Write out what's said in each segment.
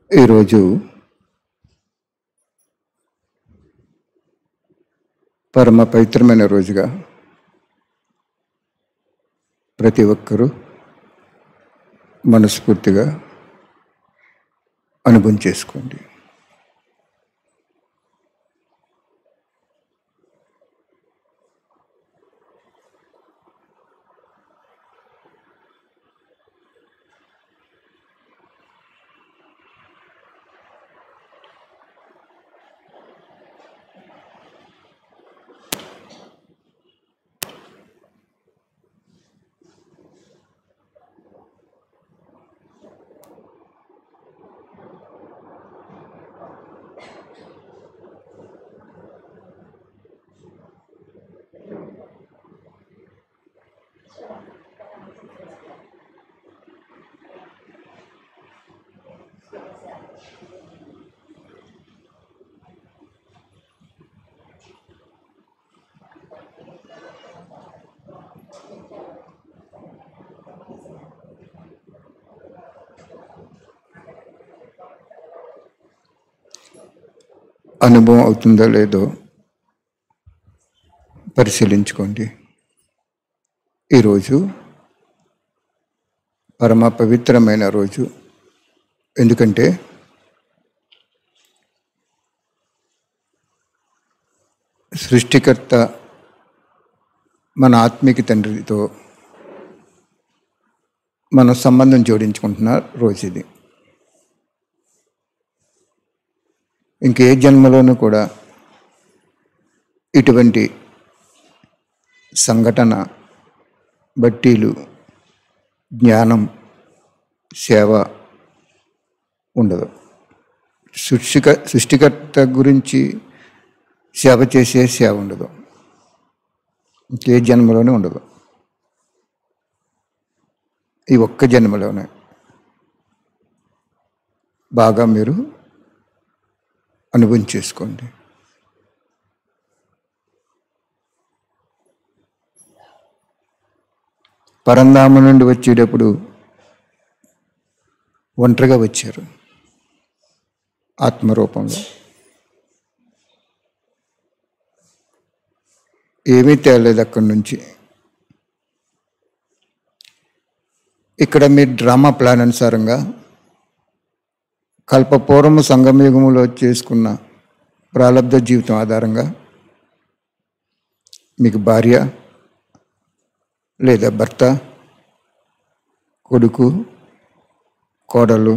ఈరోజు పరమ పవిత్రమైన రోజుగా ప్రతి ఒక్కరూ మనస్ఫూర్తిగా అనుభవం చేసుకోండి అనుభవం అవుతుందో లేదో పరిశీలించుకోండి ఈరోజు పరమ పవిత్రమైన రోజు ఎందుకంటే సృష్టికర్త మన ఆత్మీక తండ్రితో మన సంబంధం జోడించుకుంటున్న రోజు ఇది ఇంకే జన్మలోనూ కూడా ఇటువంటి సంఘటన బట్టీలు జ్ఞానం సేవ ఉండదు సృష్టిక సృష్టికర్త గురించి సేవ చేసే సేవ ఉండదు ఇంకే జన్మలోనే ఉండదు ఈ ఒక్క జన్మలోనే బాగా మీరు అనుభవం చేసుకోండి పరంధామ నుండి వచ్చేటప్పుడు ఒంటరిగా వచ్చారు ఆత్మరూపంలో ఏమీ తేలేదు అక్కడి నుంచి ఇక్కడ మీ డ్రామా ప్లాన్ అనుసారంగా కల్పపూర్వము సంగమయుగములో చేసుకున్న ప్రాలబ్ధ జీవితం ఆధారంగా మీకు భార్య లేదా భర్త కొడుకు కోడలు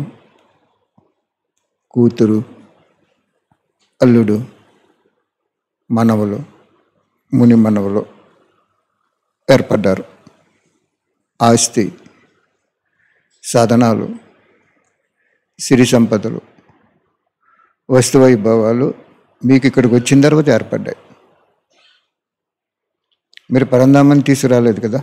కూతురు అల్లుడు మనవలు ముని మనవలు ఏర్పడ్డారు ఆస్తి సాధనాలు సిరి సంపదలు వస్తువైభవాలు మీకు ఇక్కడికి వచ్చిన తర్వాత ఏర్పడ్డాయి మీరు పరంధామని తీసుకురాలేదు కదా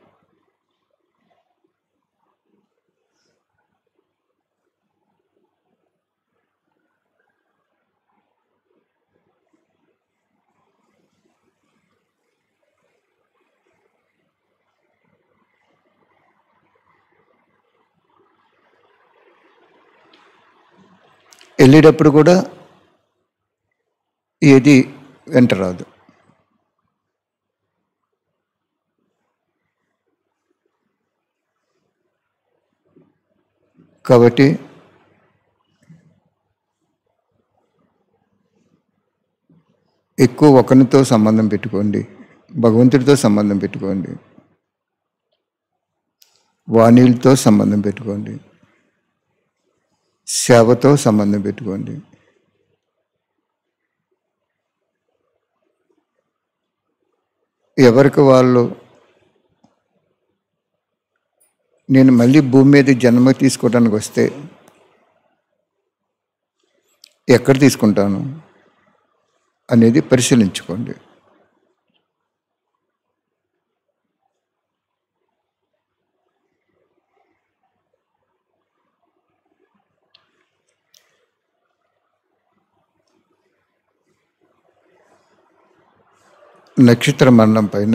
వెళ్ళేటప్పుడు కూడా ఏది వెంట రాదు కాబట్టి ఎక్కువ ఒకరితో సంబంధం పెట్టుకోండి భగవంతుడితో సంబంధం పెట్టుకోండి వాణిలతో సంబంధం పెట్టుకోండి సేవతో సంబంధం పెట్టుకోండి ఎవరికి వాళ్ళు నేను మళ్ళీ భూమి మీద జన్మ తీసుకోవడానికి వస్తే ఎక్కడ తీసుకుంటాను అనేది పరిశీలించుకోండి నక్షత్ర మండలం పైన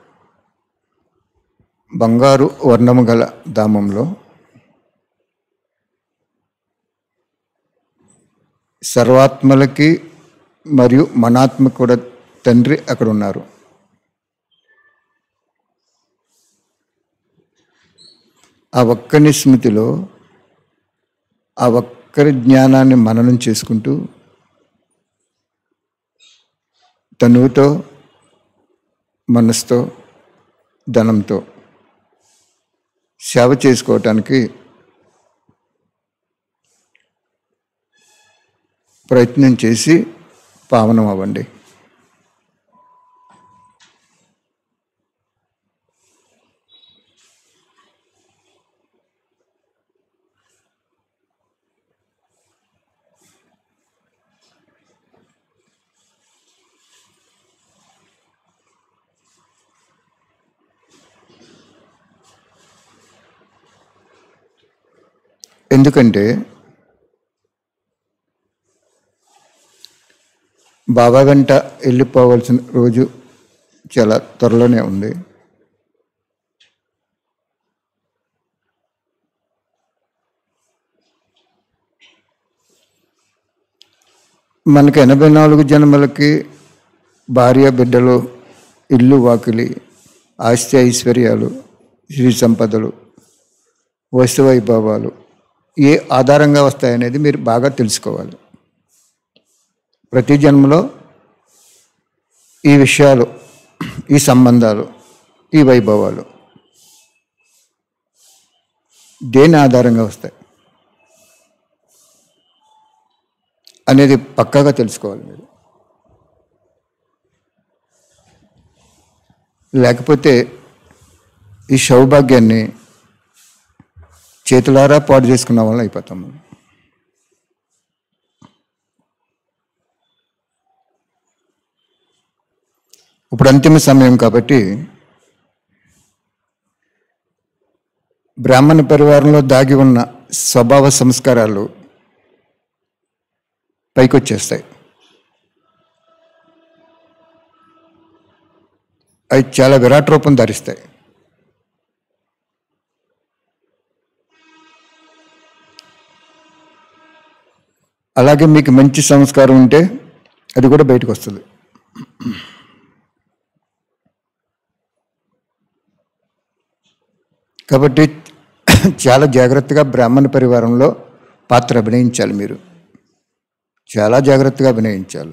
బంగారు వర్ణము గల ధామంలో సర్వాత్మలకి మరియు మనాత్మ కూడా తండ్రి అక్కడ ఉన్నారు ఆ ఒక్కని స్మృతిలో ఆ ఒక్కరి జ్ఞానాన్ని మననం చేసుకుంటూ తనువుతో మనసుతో ధనంతో సేవ చేసుకోవటానికి ప్రయత్నం చేసి పావనం అవ్వండి ఎందుకంటే బాబా వెంట వెళ్ళిపోవాల్సిన రోజు చాలా త్వరలోనే ఉంది మనకి ఎనభై నాలుగు జన్మలకి భార్య బిడ్డలు ఇల్లు వాకిలి ఆస్తి ఐశ్వర్యాలు శ్రీ సంపదలు వస్తు వైభవాలు ఏ ఆధారంగా వస్తాయనేది మీరు బాగా తెలుసుకోవాలి ప్రతి జన్మలో ఈ విషయాలు ఈ సంబంధాలు ఈ వైభవాలు దేని ఆధారంగా వస్తాయి అనేది పక్కాగా తెలుసుకోవాలి మీరు లేకపోతే ఈ సౌభాగ్యాన్ని చేతులారా పాడు చేసుకున్న వాళ్ళం అయిపోతాం మనం. ఇప్పుడు అంతిమ సమయం కాబట్టి బ్రాహ్మణ పరివారంలో దాగి ఉన్న స్వభావ సంస్కారాలు పైకొచ్చేస్తాయి అవి చాలా విరాట్ రూపం ధరిస్తాయి అలాగే మీకు మంచి సంస్కారం ఉంటే అది కూడా బయటకు వస్తుంది కాబట్టి చాలా జాగ్రత్తగా బ్రాహ్మణ పరివారంలో పాత్ర అభినయించాలి మీరు చాలా జాగ్రత్తగా అభినయించాలి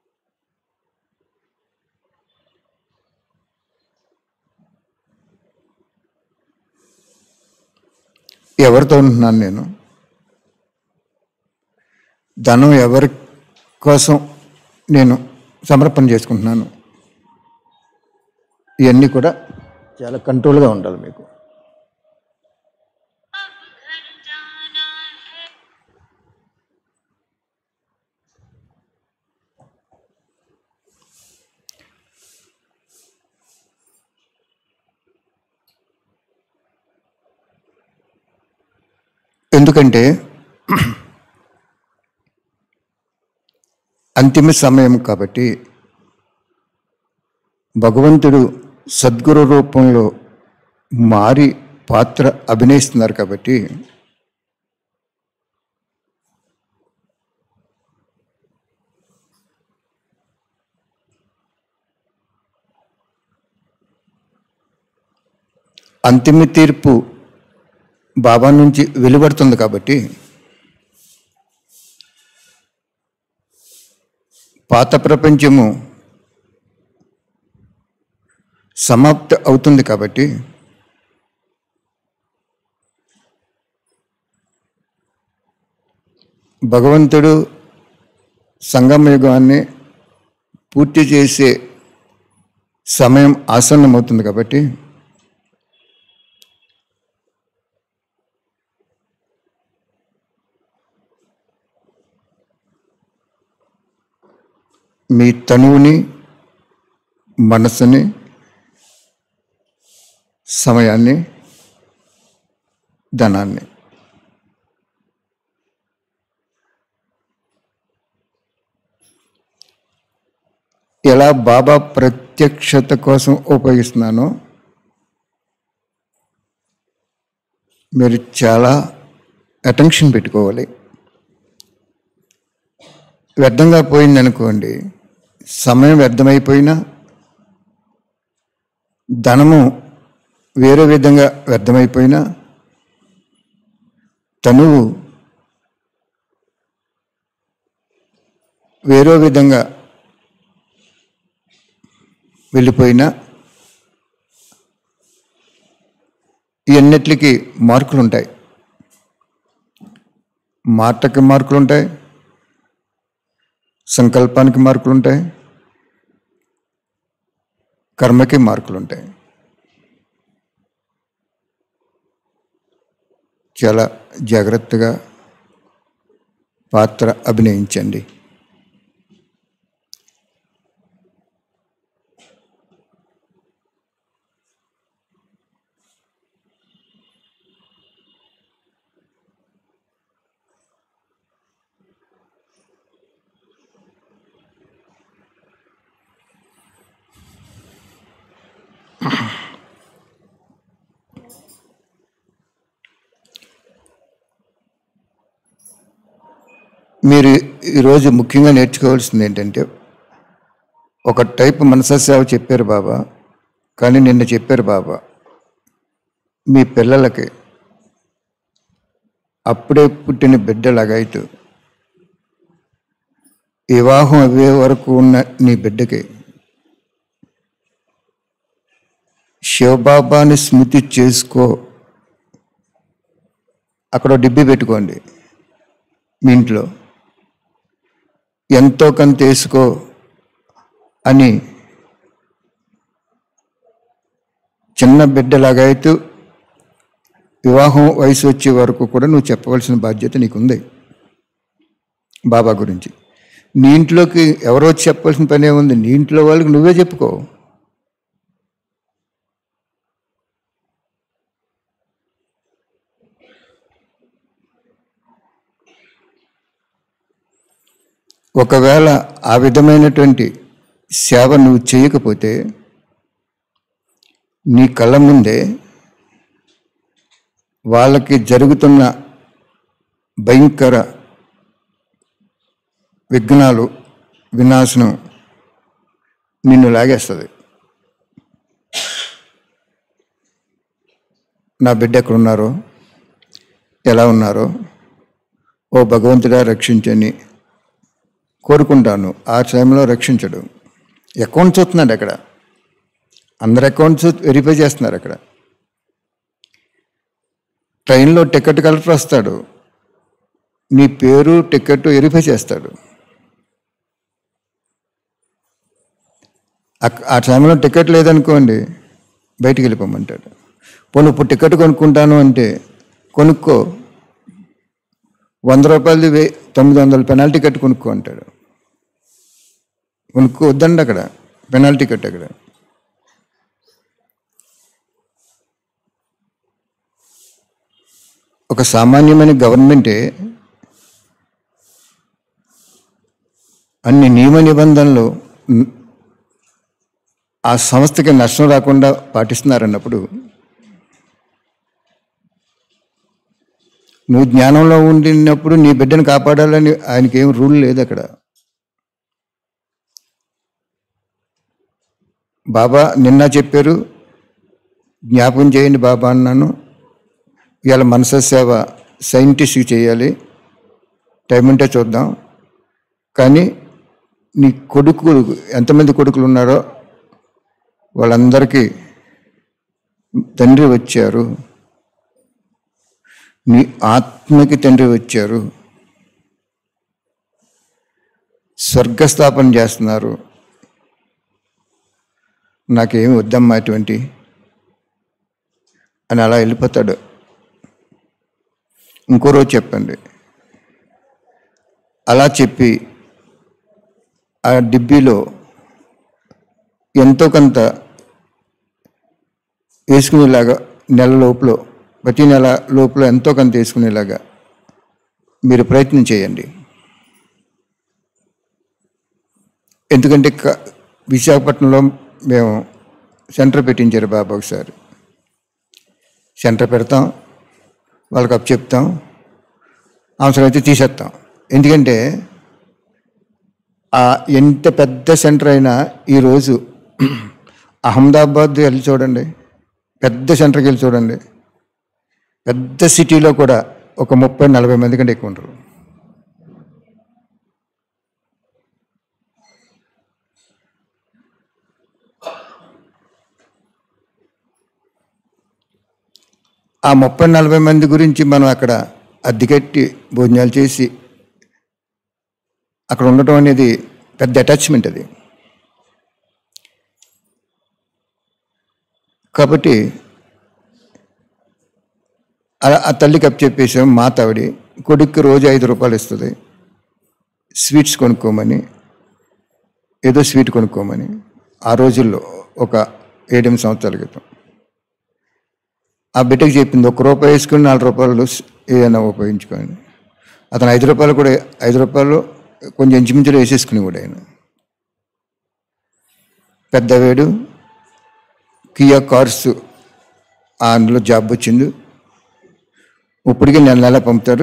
ఎవరితో ఉంటున్నాను నేను ధనం ఎవరి కోసం నేను సమర్పణ చేసుకుంటున్నాను ఇవన్నీ కూడా చాలా కంట్రోల్గా ఉండాలి మీకు ఎందుకంటే అంతిమ సమయం కాబట్టి భగవంతుడు సద్గురు రూపంలో మారి పాత్ర అభినయిస్తున్నారు కాబట్టి అంతిమ తీర్పు బాబా నుంచి వెలువడుతుంది కాబట్టి పాత ప్రపంచము సమాప్తి అవుతుంది కాబట్టి భగవంతుడు సంగమ యుగాన్ని పూర్తి చేసే సమయం ఆసన్నమవుతుంది కాబట్టి మీ తనువుని మనసుని సమయాన్ని ధనాన్ని ఎలా బాబా ప్రత్యక్షత కోసం ఉపయోగిస్తున్నానో మీరు చాలా అటెన్షన్ పెట్టుకోవాలి వ్యర్థంగా పోయిందనుకోండి సమయం వ్యర్థమైపోయినా ధనము వేరే విధంగా వ్యర్థమైపోయినా తనువు వేరే విధంగా వెళ్ళిపోయినా ఇవన్నిటికి మార్కులు ఉంటాయి మాటకి మార్కులు ఉంటాయి సంకల్పానికి మార్కులు ఉంటాయి కర్మకి మార్కులు ఉంటాయి చాలా జాగ్రత్తగా పాత్ర అభినయించండి మీరు ఈరోజు ముఖ్యంగా నేర్చుకోవాల్సింది ఏంటంటే ఒక టైప్ మనసా సేవ చెప్పారు బాబా కానీ నిన్న చెప్పారు బాబా మీ పిల్లలకి అప్పుడే పుట్టిన బిడ్డలాగైతూ వివాహం అయ్యే వరకు ఉన్న నీ బిడ్డకి శివబాబాని స్మృతి చేసుకో అక్కడ డిబ్బి పెట్టుకోండి మీ ఇంట్లో ఎంతో కొంత వేసుకో అని చిన్న బిడ్డలాగైతూ వివాహం వయసు వచ్చే వరకు కూడా నువ్వు చెప్పవలసిన బాధ్యత నీకుంది బాబా గురించి నీ ఇంట్లోకి ఎవరో వచ్చి చెప్పవలసిన పని ఏముంది నీ ఇంట్లో వాళ్ళకి నువ్వే చెప్పుకో ఒకవేళ ఆ విధమైనటువంటి సేవ నువ్వు చేయకపోతే నీ కళ్ళ ముందే వాళ్ళకి జరుగుతున్న భయంకర విఘ్నాలు వినాశనం నిన్ను లాగేస్తుంది నా బిడ్డ ఎక్కడున్నారో ఎలా ఉన్నారో ఓ భగవంతుడా రక్షించని కోరుకుంటాను ఆ టైంలో రక్షించడు అకౌంట్ చూస్తున్నాడు అక్కడ అందరు అకౌంట్స్ వెరిఫై చేస్తున్నారు అక్కడ ట్రైన్లో టికెట్ కలెక్టర్ వస్తాడు నీ పేరు టికెట్ వెరిఫై చేస్తాడు అక్- ఆ టైంలో టికెట్ లేదనుకోండి బయటికి వెళ్ళిపోమంటాడు పోనీ ఇప్పుడు టికెట్ కొనుక్కుంటాను అంటే కొనుక్కో వంద రూపాయలది వే తొమ్మిది వందల పెనాల్టీ కట్టి కొనుక్కో అంటాడు కొనుక్కో వద్దండి అక్కడ పెనాల్టీ కట్ అక్కడ ఒక సామాన్యమైన గవర్నమెంటే అన్ని నియమ నిబంధనలు న్- ఆ సంస్థకి నష్టం రాకుండా పాటిస్తున్నారన్నప్పుడు నువ్వు జ్ఞానంలో ఉండినప్పుడు నీ బిడ్డను కాపాడాలని ఆయనకి ఏం రూల్ లేదు అక్కడ బాబా నిన్న చెప్పారు జ్ఞాపకం చేయండి బాబా అన్నాను ఇవాళ మనస సేవ సైంటిస్ట్కి చేయాలి టైం ఉంటే చూద్దాం కానీ నీ కొడుకులు ఎంతమంది కొడుకులు ఉన్నారో వాళ్ళందరికీ తండ్రి వచ్చారు నీ ఆత్మకి తండ్రి వచ్చారు స్వర్గస్థాపన చేస్తున్నారు నాకేమి వద్దమ్మా అటువంటి అని అలా వెళ్ళిపోతాడు ఇంకో రోజు చెప్పండి అలా చెప్పి ఆ డిబ్బీలో ఎంతో కొంత వేసుకునేలాగా నెల లోపల ప్రతి నెల లోపల ఎంతో కొంత వేసుకునేలాగా మీరు ప్రయత్నం చేయండి ఎందుకంటే క- విశాఖపట్నంలో మేము సెంటర్ పెట్టించారు బాబా ఒకసారి సెంటర్ పెడతాం వాళ్ళకి అప్పు చెప్తాం అవసరమైతే తీసేస్తాం ఎందుకంటే ఆ ఎంత పెద్ద సెంటర్ అయినా ఈరోజు అహ్మదాబాద్ వెళ్ళి చూడండి పెద్ద సెంటర్కి వెళ్ళి చూడండి పెద్ద సిటీలో కూడా ఒక ముప్పై నలభై మంది కంటే ఎక్కువ ఉంటారు ఆ ముప్పై నలభై మంది గురించి మనం అక్కడ అద్దెకెట్టి భోజనాలు చేసి అక్కడ ఉండటం అనేది పెద్ద అటాచ్మెంట్ అది కాబట్టి ఆ- ఆ తల్లికి అప్ చెప్పేసాం మా తవిడి కొడుక్కి రోజు ఐదు రూపాయలు ఇస్తుంది స్వీట్స్ కొనుక్కోమని ఏదో స్వీట్ కొనుక్కోమని ఆ రోజుల్లో ఒక ఏడెనిమిది సంవత్సరాల క్రితం ఆ బిడ్డకి చెప్పింది ఒక రూపాయి వేసుకుని నాలుగు రూపాయలు స్- ఏదైనా ఉపయోగించుకోండి అతను ఐదు రూపాయలు కూడా ఐదు రూపాయలు కొంచెం ఇంచుమించులు వేసేసుకుని కూడా ఆయన పెద్దవేడు కియా కార్స్ అందులో జాబ్ వచ్చింది ఇప్పటికీ నెల నెల పంపుతారు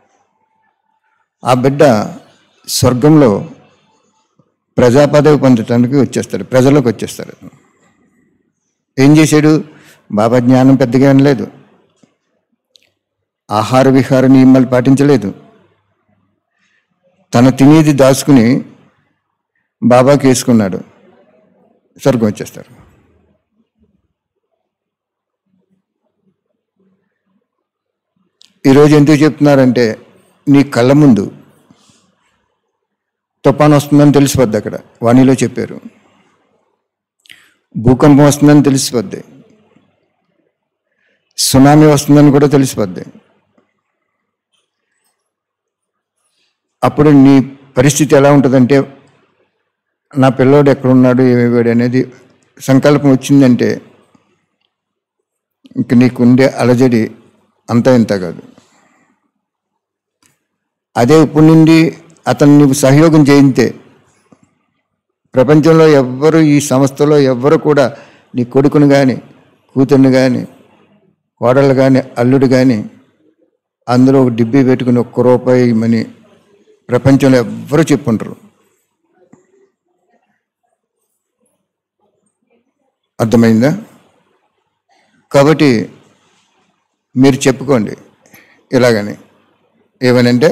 ఆ బిడ్డ స్వర్గంలో ప్రజాపదవి పొందటానికి వచ్చేస్తాడు ప్రజల్లోకి వచ్చేస్తాడు ఏం చేశాడు బాబా జ్ఞానం పెద్దగా ఏం లేదు ఆహార విహార నియమాలు పాటించలేదు తన తినేది దాచుకుని బాబాకి వేసుకున్నాడు స్వర్గం వచ్చేస్తారు ఈరోజు ఎందుకు చెప్తున్నారంటే నీ కళ్ళ ముందు తుఫాన్ వస్తుందని తెలిసిపోద్ది అక్కడ వాణిలో చెప్పారు భూకంపం వస్తుందని తెలిసిపోద్ది సునామీ వస్తుందని కూడా తెలిసిపోద్ది అప్పుడు నీ పరిస్థితి ఎలా ఉంటుందంటే నా పిల్లోడు ఎక్కడున్నాడు ఏమేవాడు అనేది సంకల్పం వచ్చిందంటే ఇంక నీకుండే అలజడి అంతా ఇంత కాదు అదే ఇప్పుడు నుండి అతను నీకు సహయోగం చేయితే ప్రపంచంలో ఎవ్వరు ఈ సంస్థలో ఎవ్వరు కూడా నీ కొడుకుని కానీ కూతుర్ని కానీ కోడలు కానీ అల్లుడు కానీ అందులో ఒక డిబ్బీ పెట్టుకుని ఒక్క రూపాయి మని ప్రపంచంలో ఎవ్వరు చెప్పుంటారు అర్థమైందా కాబట్టి మీరు చెప్పుకోండి ఇలాగని ఏమనంటే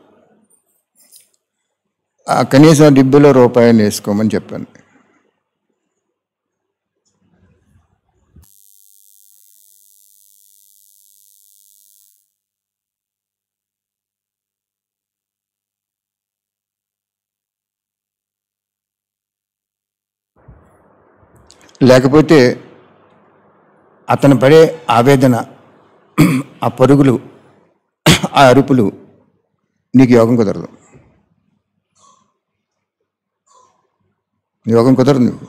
ఆ కనీసం ఆ డిబ్బీలో రూపాయలు వేసుకోమని చెప్పాను లేకపోతే అతను పడే ఆవేదన ఆ పరుగులు ఆ అరుపులు నీకు యోగం కుదరదు యోగం కుదరదు నీకు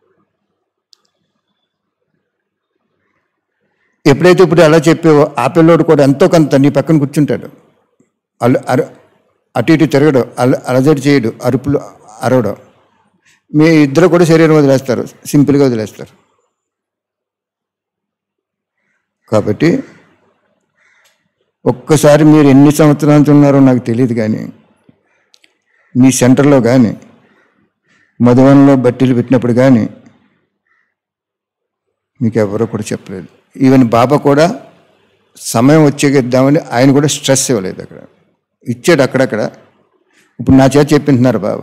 ఎప్పుడైతే ఇప్పుడు అలా చెప్పావో ఆ పిల్లోడు కూడా ఎంతో కొంత నీ పక్కన కూర్చుంటాడు అలు అరు అటు ఇటు తిరగడు అల అలజడి చేయడు అరుపులు అరవడం మీ ఇద్దరు కూడా శరీరం వదిలేస్తారు సింపుల్గా వదిలేస్తారు కాబట్టి ఒక్కసారి మీరు ఎన్ని సంవత్సరాల నుంచి ఉన్నారో నాకు తెలియదు కానీ మీ సెంటర్లో కానీ మధువనంలో బట్టీలు పెట్టినప్పుడు కానీ మీకు ఎవరో కూడా చెప్పలేదు ఈవెన్ బాబా కూడా సమయం వచ్చేకి ఇద్దామని ఆయన కూడా స్ట్రెస్ ఇవ్వలేదు అక్కడ ఇచ్చాడు అక్కడక్కడ ఇప్పుడు నా చేత చెప్పింటున్నారు బాబా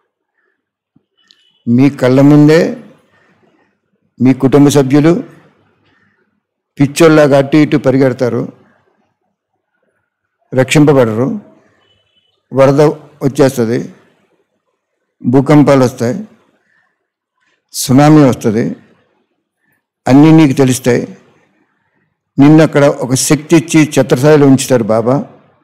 మీ కళ్ళ ముందే మీ కుటుంబ సభ్యులు పిచ్చోళ్ళలాగా అటు ఇటు పరిగెడతారు రక్షింపబడరు వరద వచ్చేస్తుంది భూకంపాలు వస్తాయి సునామీ వస్తుంది అన్నీ నీకు తెలుస్తాయి నిన్ను అక్కడ ఒక శక్తి ఇచ్చి ఛత్రసాయిలో ఉంచుతారు బాబా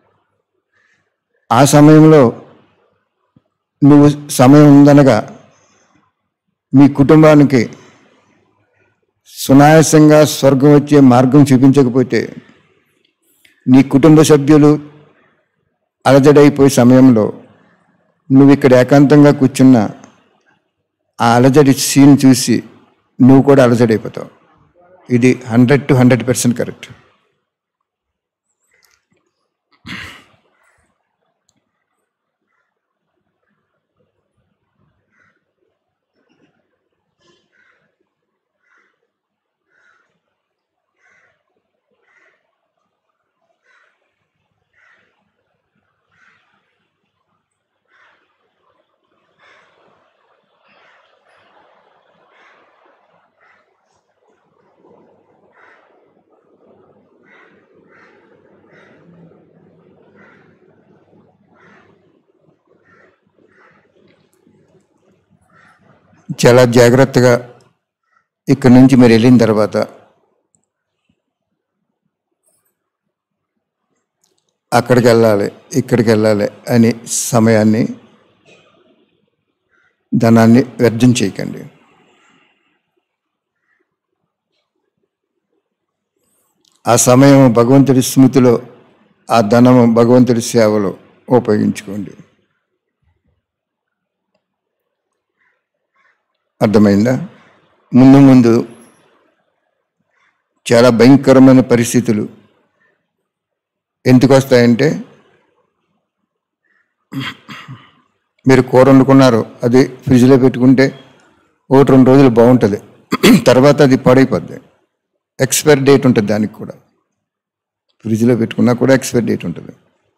ఆ సమయంలో నువ్వు సమయం ఉందనగా మీ కుటుంబానికి సునాయాసంగా స్వర్గం వచ్చే మార్గం చూపించకపోతే నీ కుటుంబ సభ్యులు అలజడైపోయే సమయంలో నువ్వు ఇక్కడ ఏకాంతంగా కూర్చున్న ఆ అలజడి సీన్ చూసి నువ్వు కూడా అలజడైపోతావు ఇది hundred to hundred percent correct చాలా జాగ్రత్తగా ఇక్కడి నుంచి మీరు వెళ్ళిన తర్వాత అక్కడికి వెళ్ళాలి ఇక్కడికి వెళ్ళాలి అని సమయాన్ని ధనాన్ని వ్యర్థం చేయకండి ఆ సమయం భగవంతుడి స్మృతిలో ఆ ధనము భగవంతుడి సేవలో ఉపయోగించుకోండి అర్థమైందా ముందు ముందు చాలా భయంకరమైన పరిస్థితులు ఎందుకు వస్తాయంటే మీరు కూర వండుకున్నారు అది ఫ్రిడ్జ్లో పెట్టుకుంటే ఒకటి రెండు రోజులు బాగుంటుంది తర్వాత అది పాడైపోద్ది ఎక్స్పైర్ డేట్ ఉంటుంది దానికి కూడా ఫ్రిడ్జ్లో పెట్టుకున్నా కూడా ఎక్స్పైర్ డేట్ ఉంటుంది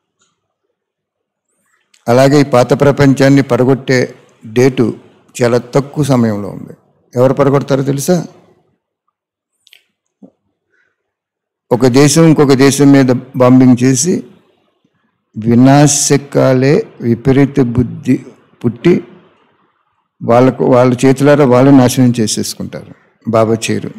అలాగే ఈ పాత ప్రపంచాన్ని పడగొట్టే డేటు చాలా తక్కువ సమయంలో ఉంది ఎవరు పడగొడతారో తెలుసా ఒక దేశం ఇంకొక దేశం మీద బాంబింగ్ చేసి వినాశకాలే విపరీత బుద్ధి పుట్టి వాళ్ళకు వాళ్ళ చేతులారా వాళ్ళు నాశనం చేసేసుకుంటారు బాబా చేరు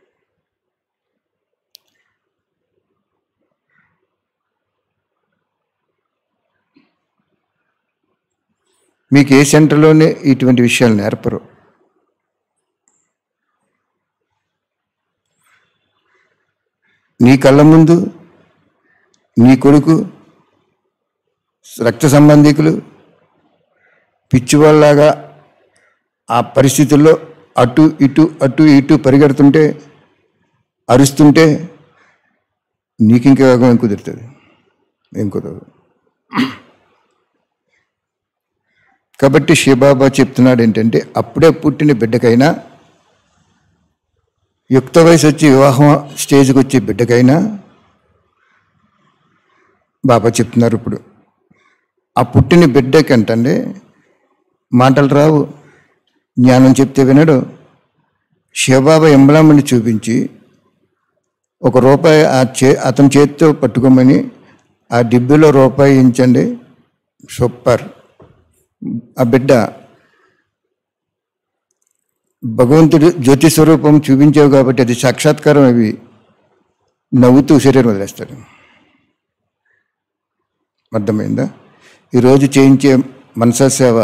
మీకు ఏ సెంటర్లోనే ఇటువంటి విషయాలు నేర్పరు నీ కళ్ళ ముందు నీ కొడుకు రక్త సంబంధికులు పిచ్చివాళ్ళలాగా ఆ పరిస్థితుల్లో అటు ఇటు అటు ఇటు పరిగెడుతుంటే అరుస్తుంటే నీకు ఇంకా వేగం ఏం కుదురుతుంది ఏం కుదరదు కాబట్టి శివబాబా చెప్తున్నాడు ఏంటంటే అప్పుడే పుట్టిన బిడ్డకైనా యుక్త వయసు వచ్చి వివాహం స్టేజ్కి వచ్చే బిడ్డకైనా బాబా చెప్తున్నారు ఇప్పుడు ఆ పుట్టిన బిడ్డకంటండి మాటలు రావు జ్ఞానం చెప్తే వినడు శివబాబా ఎంబలామని చూపించి ఒక రూపాయి ఆ చే అతని చేతితో పట్టుకోమని ఆ డిబ్బీలో రూపాయి ఇచ్చండి సూపర్ ఆ బిడ్డ భగవంతుడు జ్యోతి స్వరూపం చూపించావు కాబట్టి అది సాక్షాత్కారం అవి నవ్వుతూ శరీరం వదిలేస్తాడు అర్థమైందా ఈరోజు చేయించే మనసా సేవ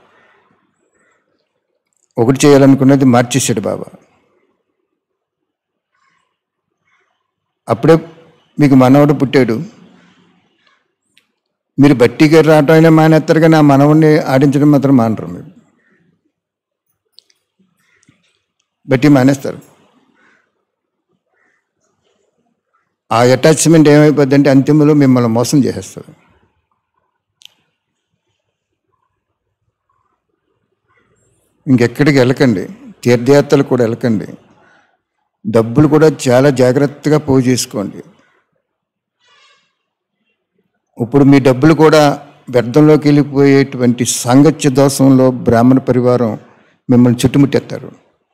ఒకటి చేయాలనుకున్నది మార్చేశాడు బాబా అప్పుడే మీకు మనవడు పుట్టాడు మీరు బట్టి గారు రావటం అయినా మానేస్తారు కానీ ఆ మనవుడిని ఆడించడం మాత్రం మానరు మీరు బట్టి మానేస్తారు ఆ అటాచ్మెంట్ ఏమైపోద్ది అంటే అంతిమంలో మిమ్మల్ని మోసం చేసేస్తారు ఇంకెక్కడికి వెళ్ళకండి తీర్థయాత్రలు కూడా వెళ్ళకండి డబ్బులు కూడా చాలా జాగ్రత్తగా పోగు చేసుకోండి ఇప్పుడు మీ డబ్బులు కూడా వ్యర్థంలోకి వెళ్ళిపోయేటువంటి సాంగత్య దోషంలో బ్రాహ్మణ పరివారం మిమ్మల్ని చుట్టుముట్టేస్తారు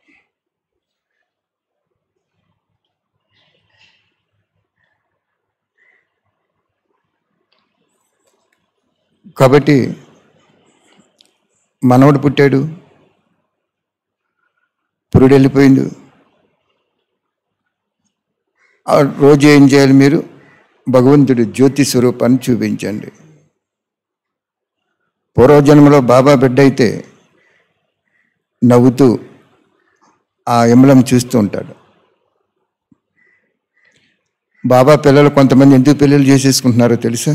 కాబట్టి మనవడు పుట్టాడు పురుడు వెళ్ళిపోయింది ఆ రోజు ఏం చేయాలి మీరు భగవంతుడి జ్యోతి స్వరూపాన్ని చూపించండి పూర్వజన్మలో బాబా బిడ్డ అయితే నవ్వుతూ ఆ ఎమలం చూస్తూ ఉంటాడు బాబా పిల్లలు కొంతమంది ఎందుకు పెళ్ళిళ్ళు చేసేసుకుంటున్నారో తెలుసా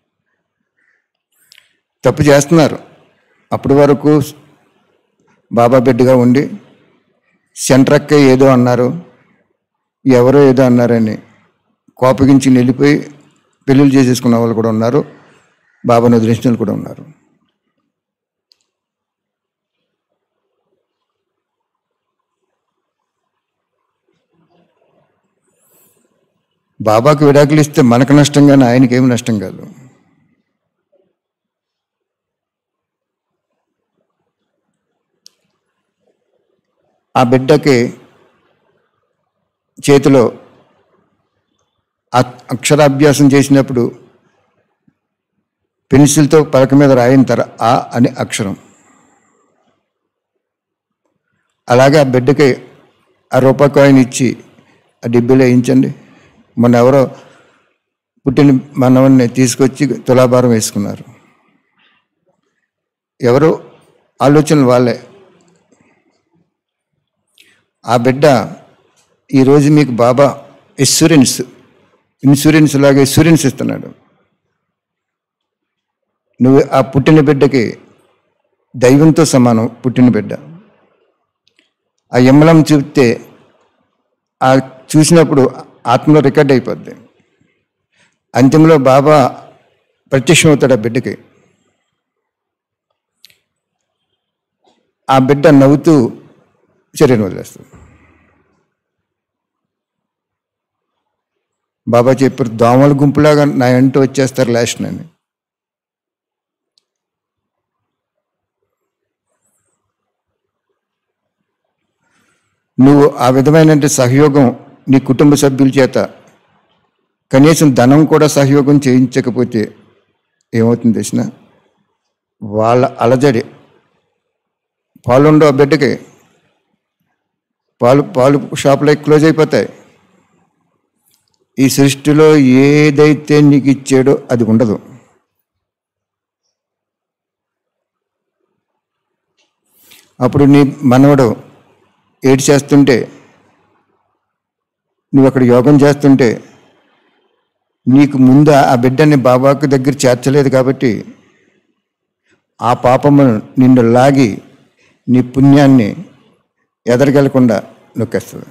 తప్పు చేస్తున్నారు అప్పటి వరకు బాబా బిడ్డగా ఉండి సెంట్రక్క ఏదో అన్నారు ఎవరో ఏదో అన్నారని కోపగించి వెళ్ళిపోయి పెళ్ళిళ్ళు చేసేసుకున్న వాళ్ళు కూడా ఉన్నారు బాబాను వదిలేసిన వాళ్ళు కూడా ఉన్నారు బాబాకు విడాకులు ఇస్తే మనకు నష్టం కానీ ఆయనకి ఏమి నష్టం కాదు ఆ బిడ్డకి చేతిలో అ- అక్షరాభ్యాసం చేసినప్పుడు పెన్సిల్తో పలక మీద రాయిన తర ఆ అనే అక్షరం అలాగే ఆ బిడ్డకి ఆ రూపాయి కాయిన్ ఇచ్చి ఆ డిబ్బీలో వేయించండి మొన్న ఎవరో పుట్టిన మనవన్ని తీసుకొచ్చి తులాభారం వేసుకున్నారు ఎవరు ఆలోచనలు వాళ్ళే ఆ బిడ్డ ఈరోజు మీకు బాబా ఇన్సూరెన్స్ ఇన్సూరెన్స్ లాగా ఇన్సూరెన్స్ ఇస్తున్నాడు నువ్వు ఆ పుట్టిన బిడ్డకి దైవంతో సమానం పుట్టిన బిడ్డ ఆ ఎమ్మలం చూస్తే ఆ చూసినప్పుడు ఆత్మలో రికార్డ్ అయిపోద్ది అంతిమంలో బాబా ప్రత్యక్షం అవుతాడు ఆ బిడ్డకి ఆ బిడ్డ నవ్వుతూ శరీరం వదిలేస్తుంది బాబా చెప్పారు దోమల గుంపులాగా నా ఇంటూ వచ్చేస్తారు లాస్ట్ అని నువ్వు ఆ విధమైన సహయోగం నీ కుటుంబ సభ్యుల చేత కనీసం ధనం కూడా సహయోగం చేయించకపోతే ఏమవుతుంది తెలిసిన వాళ్ళ అలజడి పాలుండో ఆ బిడ్డకి పాలు పాలు షాపులో క్లోజ్ అయిపోతాయి ఈ సృష్టిలో ఏదైతే నీకు ఇచ్చాడో అది ఉండదు అప్పుడు నీ మనవడు ఏడు చేస్తుంటే నువ్వు అక్కడ యోగం చేస్తుంటే నీకు ముందు ఆ బిడ్డని బాబాకు దగ్గర చేర్చలేదు కాబట్టి ఆ పాపము నిన్ను లాగి నీ పుణ్యాన్ని ఎదరగలకుండా నొక్కేస్తుంది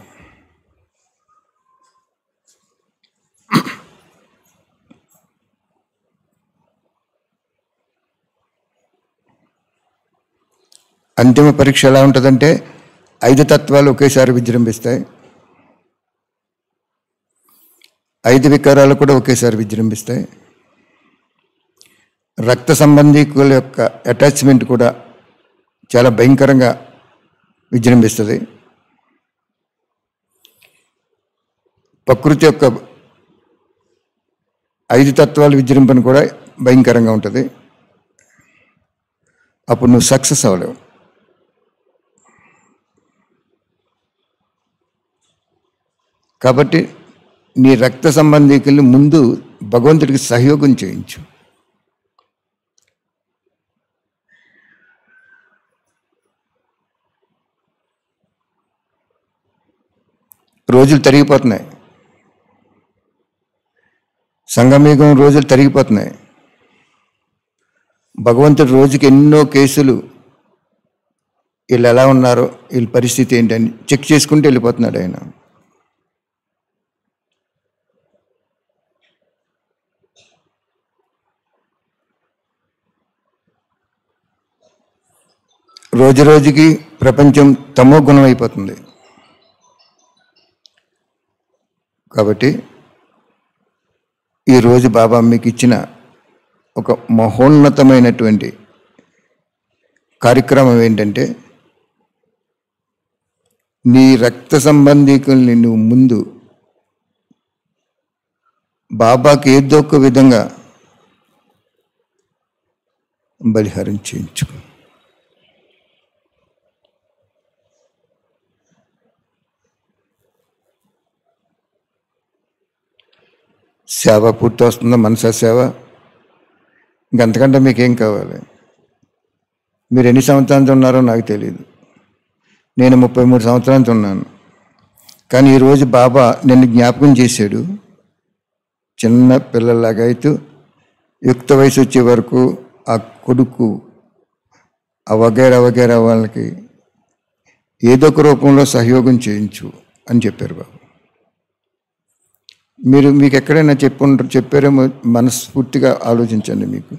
అంతిమ పరీక్ష ఎలా ఉంటుందంటే ఐదు తత్వాలు ఒకేసారి విజృంభిస్తాయి ఐదు వికారాలు కూడా ఒకేసారి విజృంభిస్తాయి రక్త సంబంధీకుల యొక్క అటాచ్మెంట్ కూడా చాలా భయంకరంగా విజృంభిస్తుంది ప్రకృతి యొక్క ఐదు తత్వాలు విజృంభణ కూడా భయంకరంగా ఉంటుంది అప్పుడు నువ్వు సక్సెస్ అవ్వలేవు కాబట్టి నీ రక్త సంబంధికుల్ని ముందు భగవంతుడికి సహయోగం చేయించు రోజులు తరిగిపోతున్నాయి సంగమేగం రోజులు తరిగిపోతున్నాయి భగవంతుడు రోజుకి ఎన్నో కేసులు వీళ్ళు ఎలా ఉన్నారో వీళ్ళ పరిస్థితి ఏంటని చెక్ చేసుకుంటూ వెళ్ళిపోతున్నాడు ఆయన రోజు రోజుకి ప్రపంచం తమో గుణం అయిపోతుంది కాబట్టి ఈరోజు బాబా మీకు ఇచ్చిన ఒక మహోన్నతమైనటువంటి కార్యక్రమం ఏంటంటే నీ రక్త సంబంధికుల్ని నువ్వు ముందు బాబాకి ఏదో ఒక విధంగా బలిహారం చేయించుకో సేవ పూర్తి వస్తుందా మనసా సేవ ఇంకంతకంటే మీకేం కావాలి మీరు ఎన్ని సంవత్సరాలతో ఉన్నారో నాకు తెలియదు నేను ముప్పై మూడు సంవత్సరాలతో ఉన్నాను కానీ ఈరోజు బాబా నిన్ను జ్ఞాపకం చేశాడు చిన్న పిల్లలాగా అయితే యుక్త వయసు వచ్చే వరకు ఆ కొడుకు ఆ వగేరా వగేరా వాళ్ళకి ఏదో ఒక రూపంలో సహయోగం చేయించు అని చెప్పారు బాబు మీరు మీకు ఎక్కడైనా చెప్పు చెప్పారేమో మనస్ఫూర్తిగా ఆలోచించండి మీకు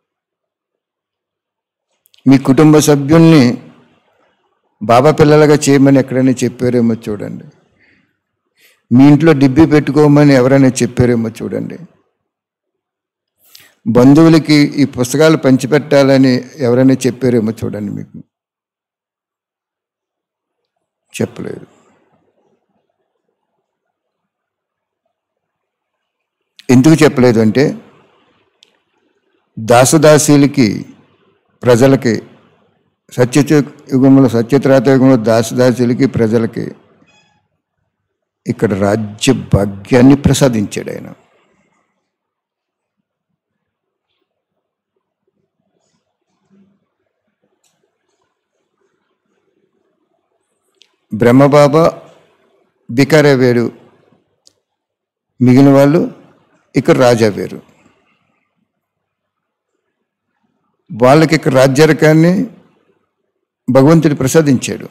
మీ కుటుంబ సభ్యుల్ని బాబా పిల్లలుగా చేయమని ఎక్కడైనా చెప్పారేమో చూడండి మీ ఇంట్లో డిబ్బి పెట్టుకోమని ఎవరైనా చెప్పారేమో చూడండి బంధువులకి ఈ పుస్తకాలు పంచిపెట్టాలని ఎవరైనా చెప్పారేమో చూడండి మీకు చెప్పలేదు ఎందుకు చెప్పలేదు అంటే దాసదాసీలకి ప్రజలకి సత్యత యుగంలో సత్యత్రాత యుగంలో దాసదాసులకి ప్రజలకి ఇక్కడ రాజ్య భాగ్యాన్ని ప్రసాదించాడు ఆయన బ్రహ్మబాబా బికారే వేరు మిగిలిన వాళ్ళు ఇక్కడ రాజా వేరు వాళ్ళకి ఇక్కడ రాజ్యారకాన్ని భగవంతుడు ప్రసాదించాడు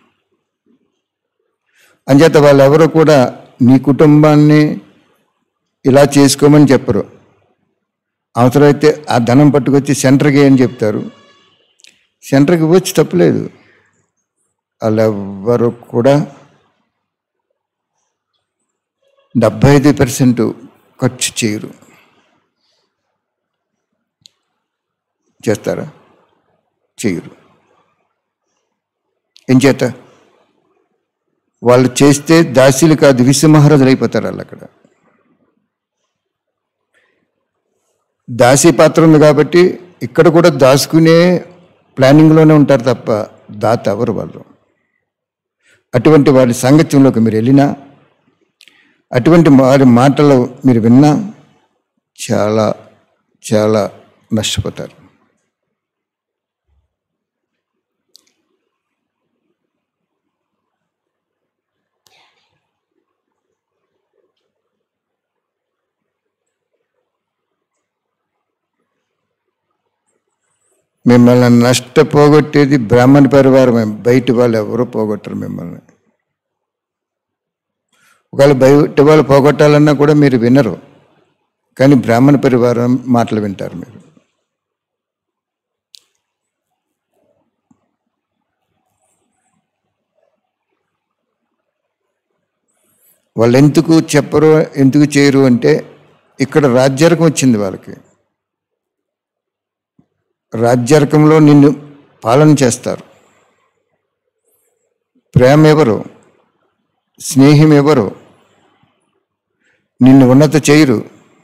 అంచేత వాళ్ళెవరూ కూడా నీ కుటుంబాన్ని ఇలా చేసుకోమని చెప్పరు అవసరమైతే ఆ ధనం పట్టుకొచ్చి సెంటర్కి అని చెప్తారు సెంటర్కి వచ్చి తప్పలేదు వాళ్ళెవ్వరు కూడా డెబ్భై ఐదు పర్సెంట్ ఖర్చు చేయరు చేస్తారా చేయరు ఏం చేత వాళ్ళు చేస్తే దాసీలు కాదు విశ్వమహారాజులు అయిపోతారు వాళ్ళు అక్కడ దాసీ పాత్ర ఉంది కాబట్టి ఇక్కడ కూడా దాచుకునే ప్లానింగ్లోనే ఉంటారు తప్ప దాత ఎవరు వాళ్ళు అటువంటి వారి సాంగత్యంలోకి మీరు వెళ్ళినా అటువంటి వారి మాటలు మీరు విన్నా చాలా చాలా నష్టపోతారు మిమ్మల్ని నష్టపోగొట్టేది బ్రాహ్మణ పరివారమే బయట వాళ్ళు ఎవరు పోగొట్టరు మిమ్మల్ని ఒకవేళ బయట వాళ్ళు పోగొట్టాలన్నా కూడా మీరు వినరు కానీ బ్రాహ్మణ పరివారం మాటలు వింటారు మీరు వాళ్ళు ఎందుకు చెప్పరు ఎందుకు చేయరు అంటే ఇక్కడ రాజ్యార్కం వచ్చింది వాళ్ళకి రాజ్యార్కంలో నిన్ను పాలన చేస్తారు ప్రేమ ఎవరు స్నేహం ఎవరు నిన్ను ఉన్నత చేయరు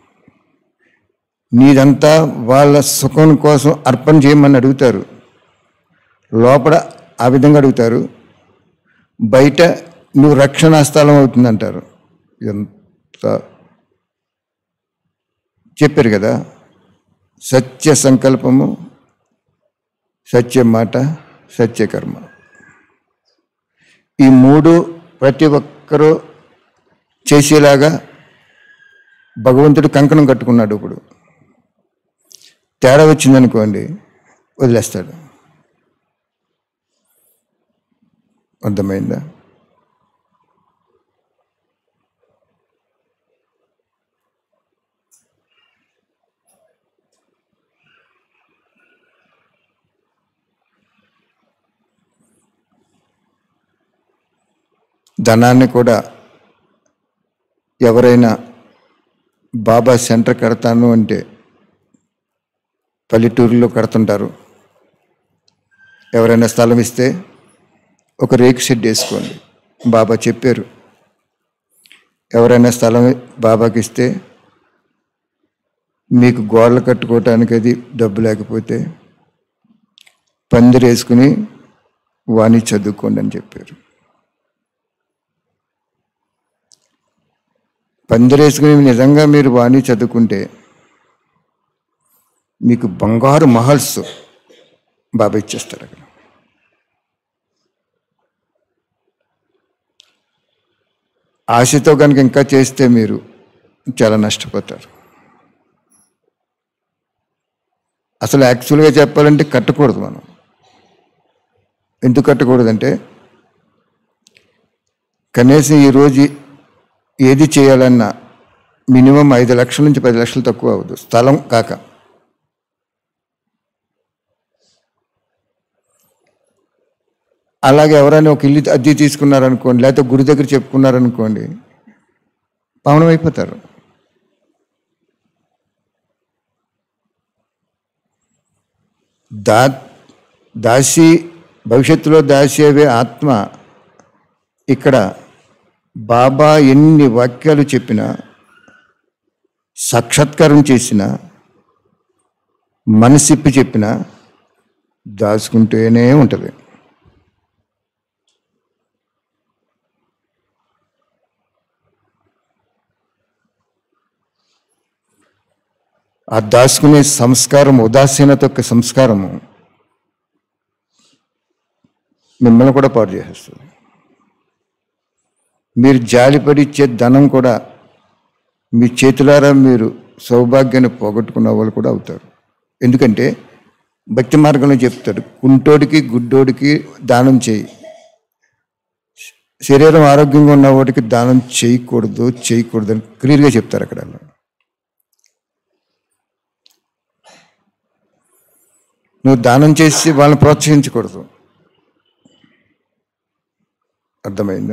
నీదంతా వాళ్ళ సుఖం కోసం అర్పణ చేయమని అడుగుతారు లోపల ఆ విధంగా అడుగుతారు బయట నువ్వు రక్షణ స్థలం అవుతుందంటారు ఎంత చెప్పారు కదా సత్య సంకల్పము సత్య మాట సత్యకర్మ ఈ మూడు ప్రతి ఒక్కరూ చేసేలాగా భగవంతుడు కంకణం కట్టుకున్నాడు ఇప్పుడు తేడా వచ్చిందనుకోండి వదిలేస్తాడు అర్థమైందా ధనాన్ని కూడా ఎవరైనా బాబా సెంటర్ కడతాను అంటే పల్లెటూరులో కడుతుంటారు ఎవరైనా స్థలం ఇస్తే ఒక రేకు షెడ్ వేసుకోండి బాబా చెప్పారు ఎవరైనా స్థలం బాబాకి ఇస్తే మీకు గోడలు కట్టుకోవటానికి అది డబ్బు లేకపోతే పందిరి వేసుకుని వాణి చదువుకోండి అని చెప్పారు పందిరేసుకుని నిజంగా మీరు వాణి చదువుకుంటే మీకు బంగారు మహల్స్ బాబా ఇచ్చేస్తారు అక్కడ ఆశతో కనుక ఇంకా చేస్తే మీరు చాలా నష్టపోతారు అసలు యాక్చువల్గా చెప్పాలంటే కట్టకూడదు మనం ఎందుకు కట్టకూడదంటే కనీసం ఈరోజు ఏది చేయాలన్నా మినిమం ఐదు లక్షల నుంచి పది లక్షలు తక్కువ అవ్వదు స్థలం కాక అలాగే ఎవరైనా ఒక ఇల్లు అద్దె తీసుకున్నారనుకోండి లేకపోతే గుడి దగ్గర చెప్పుకున్నారనుకోండి పవనం అయిపోతారు దా దాసి భవిష్యత్తులో దాసి అవే ఆత్మ ఇక్కడ బాబా ఎన్ని వాక్యాలు చెప్పినా సాక్షాత్కారం చేసిన మనసిప్పి చెప్పిన దాచుకుంటూనే ఉంటుంది ఆ దాచుకునే సంస్కారం ఉదాసీనత యొక్క సంస్కారము మిమ్మల్ని కూడా పాడు చేసేస్తుంది మీరు జాలిపడి ఇచ్చే ధనం కూడా మీ చేతులారా మీరు సౌభాగ్యాన్ని పోగొట్టుకున్న వాళ్ళు కూడా అవుతారు ఎందుకంటే భక్తి మార్గంలో చెప్తాడు కుంటోడికి గుడ్డోడికి దానం చేయి శరీరం ఆరోగ్యంగా ఉన్న వాడికి దానం చేయకూడదు చేయకూడదు అని క్లియర్గా చెప్తారు అక్కడ నువ్వు దానం చేసి వాళ్ళని ప్రోత్సహించకూడదు అర్థమైందా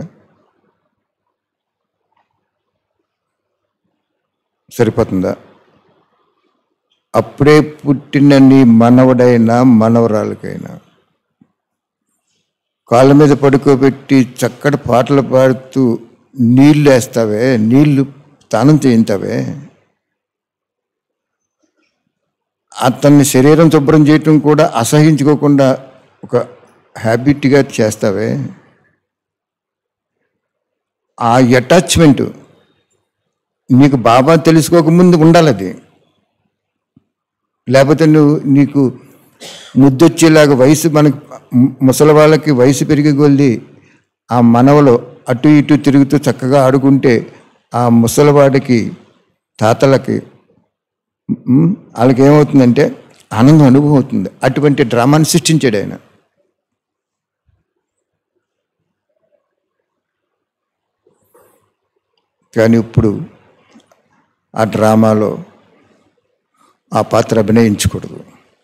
సరిపోతుందా అప్పుడే పుట్టిన నీ మనవడైనా మనవరాలకైనా కాళ్ళ మీద పడుకోబెట్టి చక్కటి పాటలు పాడుతూ నీళ్ళు వేస్తావే నీళ్లు స్నానం చేయించావే అతన్ని శరీరం శుభ్రం చేయటం కూడా అసహించుకోకుండా ఒక హ్యాబిట్గా చేస్తావే ఆ అటాచ్మెంట్ నీకు బాబా తెలుసుకోకముందు ఉండాలి అది లేకపోతే నువ్వు నీకు ముద్దొచ్చేలాగా వయసు మనకి ముసలి వాళ్ళకి వయసు పెరిగి కొలిది ఆ మనవలో అటు ఇటు తిరుగుతూ చక్కగా ఆడుకుంటే ఆ ముసలివాడికి తాతలకి ఉమ్, వాళ్ళకి ఏమవుతుందంటే ఆనందం అనుభవం అవుతుంది అటువంటి డ్రామాని సృష్టించాడు ఆయన కానీ ఇప్పుడు ఆ డ్రామాలో ఆ పాత్ర అభినయించకూడదు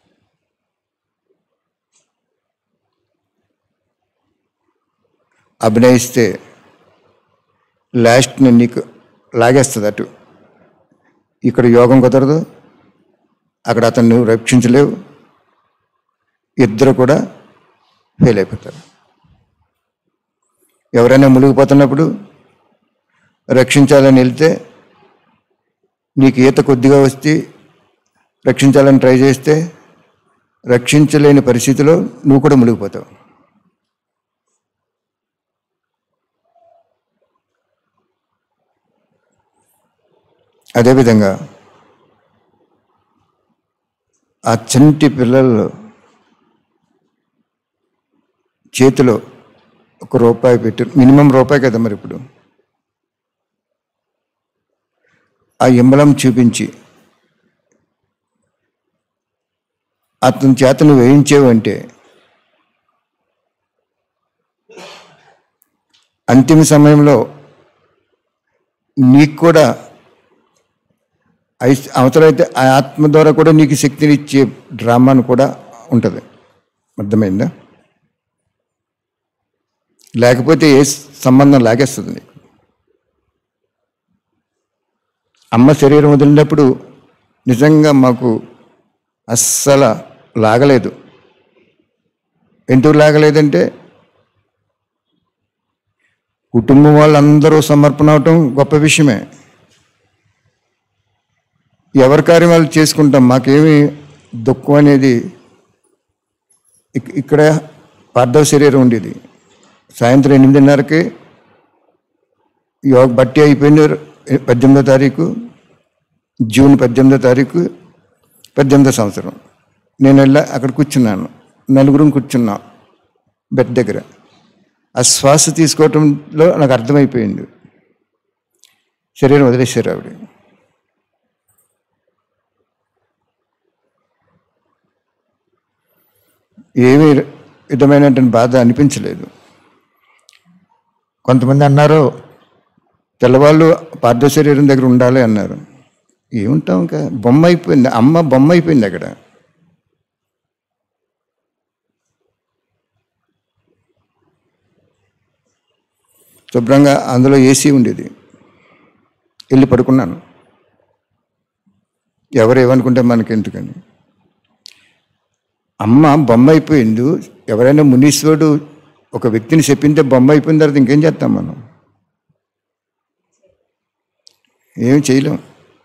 అభినయిస్తే లాస్ట్ని నీకు లాగేస్తుంది అటు ఇక్కడ యోగం కుదరదు అక్కడ అతన్ని రక్షించలేవు ఇద్దరు కూడా ఫెయిల్ అయిపోతారు ఎవరైనా మునిగిపోతున్నప్పుడు రక్షించాలని వెళ్తే నీకు ఈత కొద్దిగా వస్తే రక్షించాలని ట్రై చేస్తే రక్షించలేని పరిస్థితిలో నువ్వు కూడా మునిగిపోతావు అదేవిధంగా ఆ చంటి పిల్లలు చేతిలో ఒక రూపాయి పెట్టి మినిమం రూపాయి కదా మరి ఇప్పుడు ఆ ఎంబలం చూపించి అతని చేత నువ్వు వేయించేవంటే అంతిమ సమయంలో నీకు కూడా ఐ- అవసరమైతే ఆ ఆత్మ ద్వారా కూడా నీకు శక్తిని ఇచ్చే డ్రామాను కూడా ఉంటుంది అర్థమైందా లేకపోతే ఏ సంబంధం లాగేస్తుంది నీకు అమ్మ శరీరం వదిలినప్పుడు నిజంగా మాకు అస్సలు లాగలేదు ఎందుకు లాగలేదంటే కుటుంబం వాళ్ళందరూ సమర్పణ అవటం గొప్ప విషయమే ఎవరి కార్యం వాళ్ళు చేసుకుంటాం మాకేమి దుఃఖం అనేది ఇక్- ఇక్కడ పార్థవ శరీరం ఉండేది సాయంత్రం ఎనిమిదిన్నరకి యోగ బట్టి అయిపోయింది పద్దెనిమిదో తారీఖు జూన్ పద్దెనిమిదో తారీఖు పద్దెనిమిదో సంవత్సరం నేను వెళ్ళా అక్కడ కూర్చున్నాను నలుగురం కూర్చున్నాం బెడ్ దగ్గర ఆ శ్వాస తీసుకోవటంలో నాకు అర్థమైపోయింది శరీరం వదిలేశారు ఆవిడ ఏమీ విధమైనటువంటి బాధ అనిపించలేదు కొంతమంది అన్నారు తెల్లవాళ్ళు పార్థ శరీరం దగ్గర ఉండాలి అన్నారు ఏముంటాం ఇంకా బొమ్మ అయిపోయింది అమ్మ బొమ్మ అయిపోయింది అక్కడ శుభ్రంగా అందులో ఏసీ ఉండేది వెళ్ళి పడుకున్నాను ఎవరు ఏమనుకుంటే మనకెందుకని అమ్మ బొమ్మ అయిపోయింది ఎవరైనా మునీశ్వరుడు ఒక వ్యక్తిని చెప్పింటే బొమ్మ అయిపోయిన తర్వాత ఇంకేం చేస్తాం మనం ఏం చేయలేం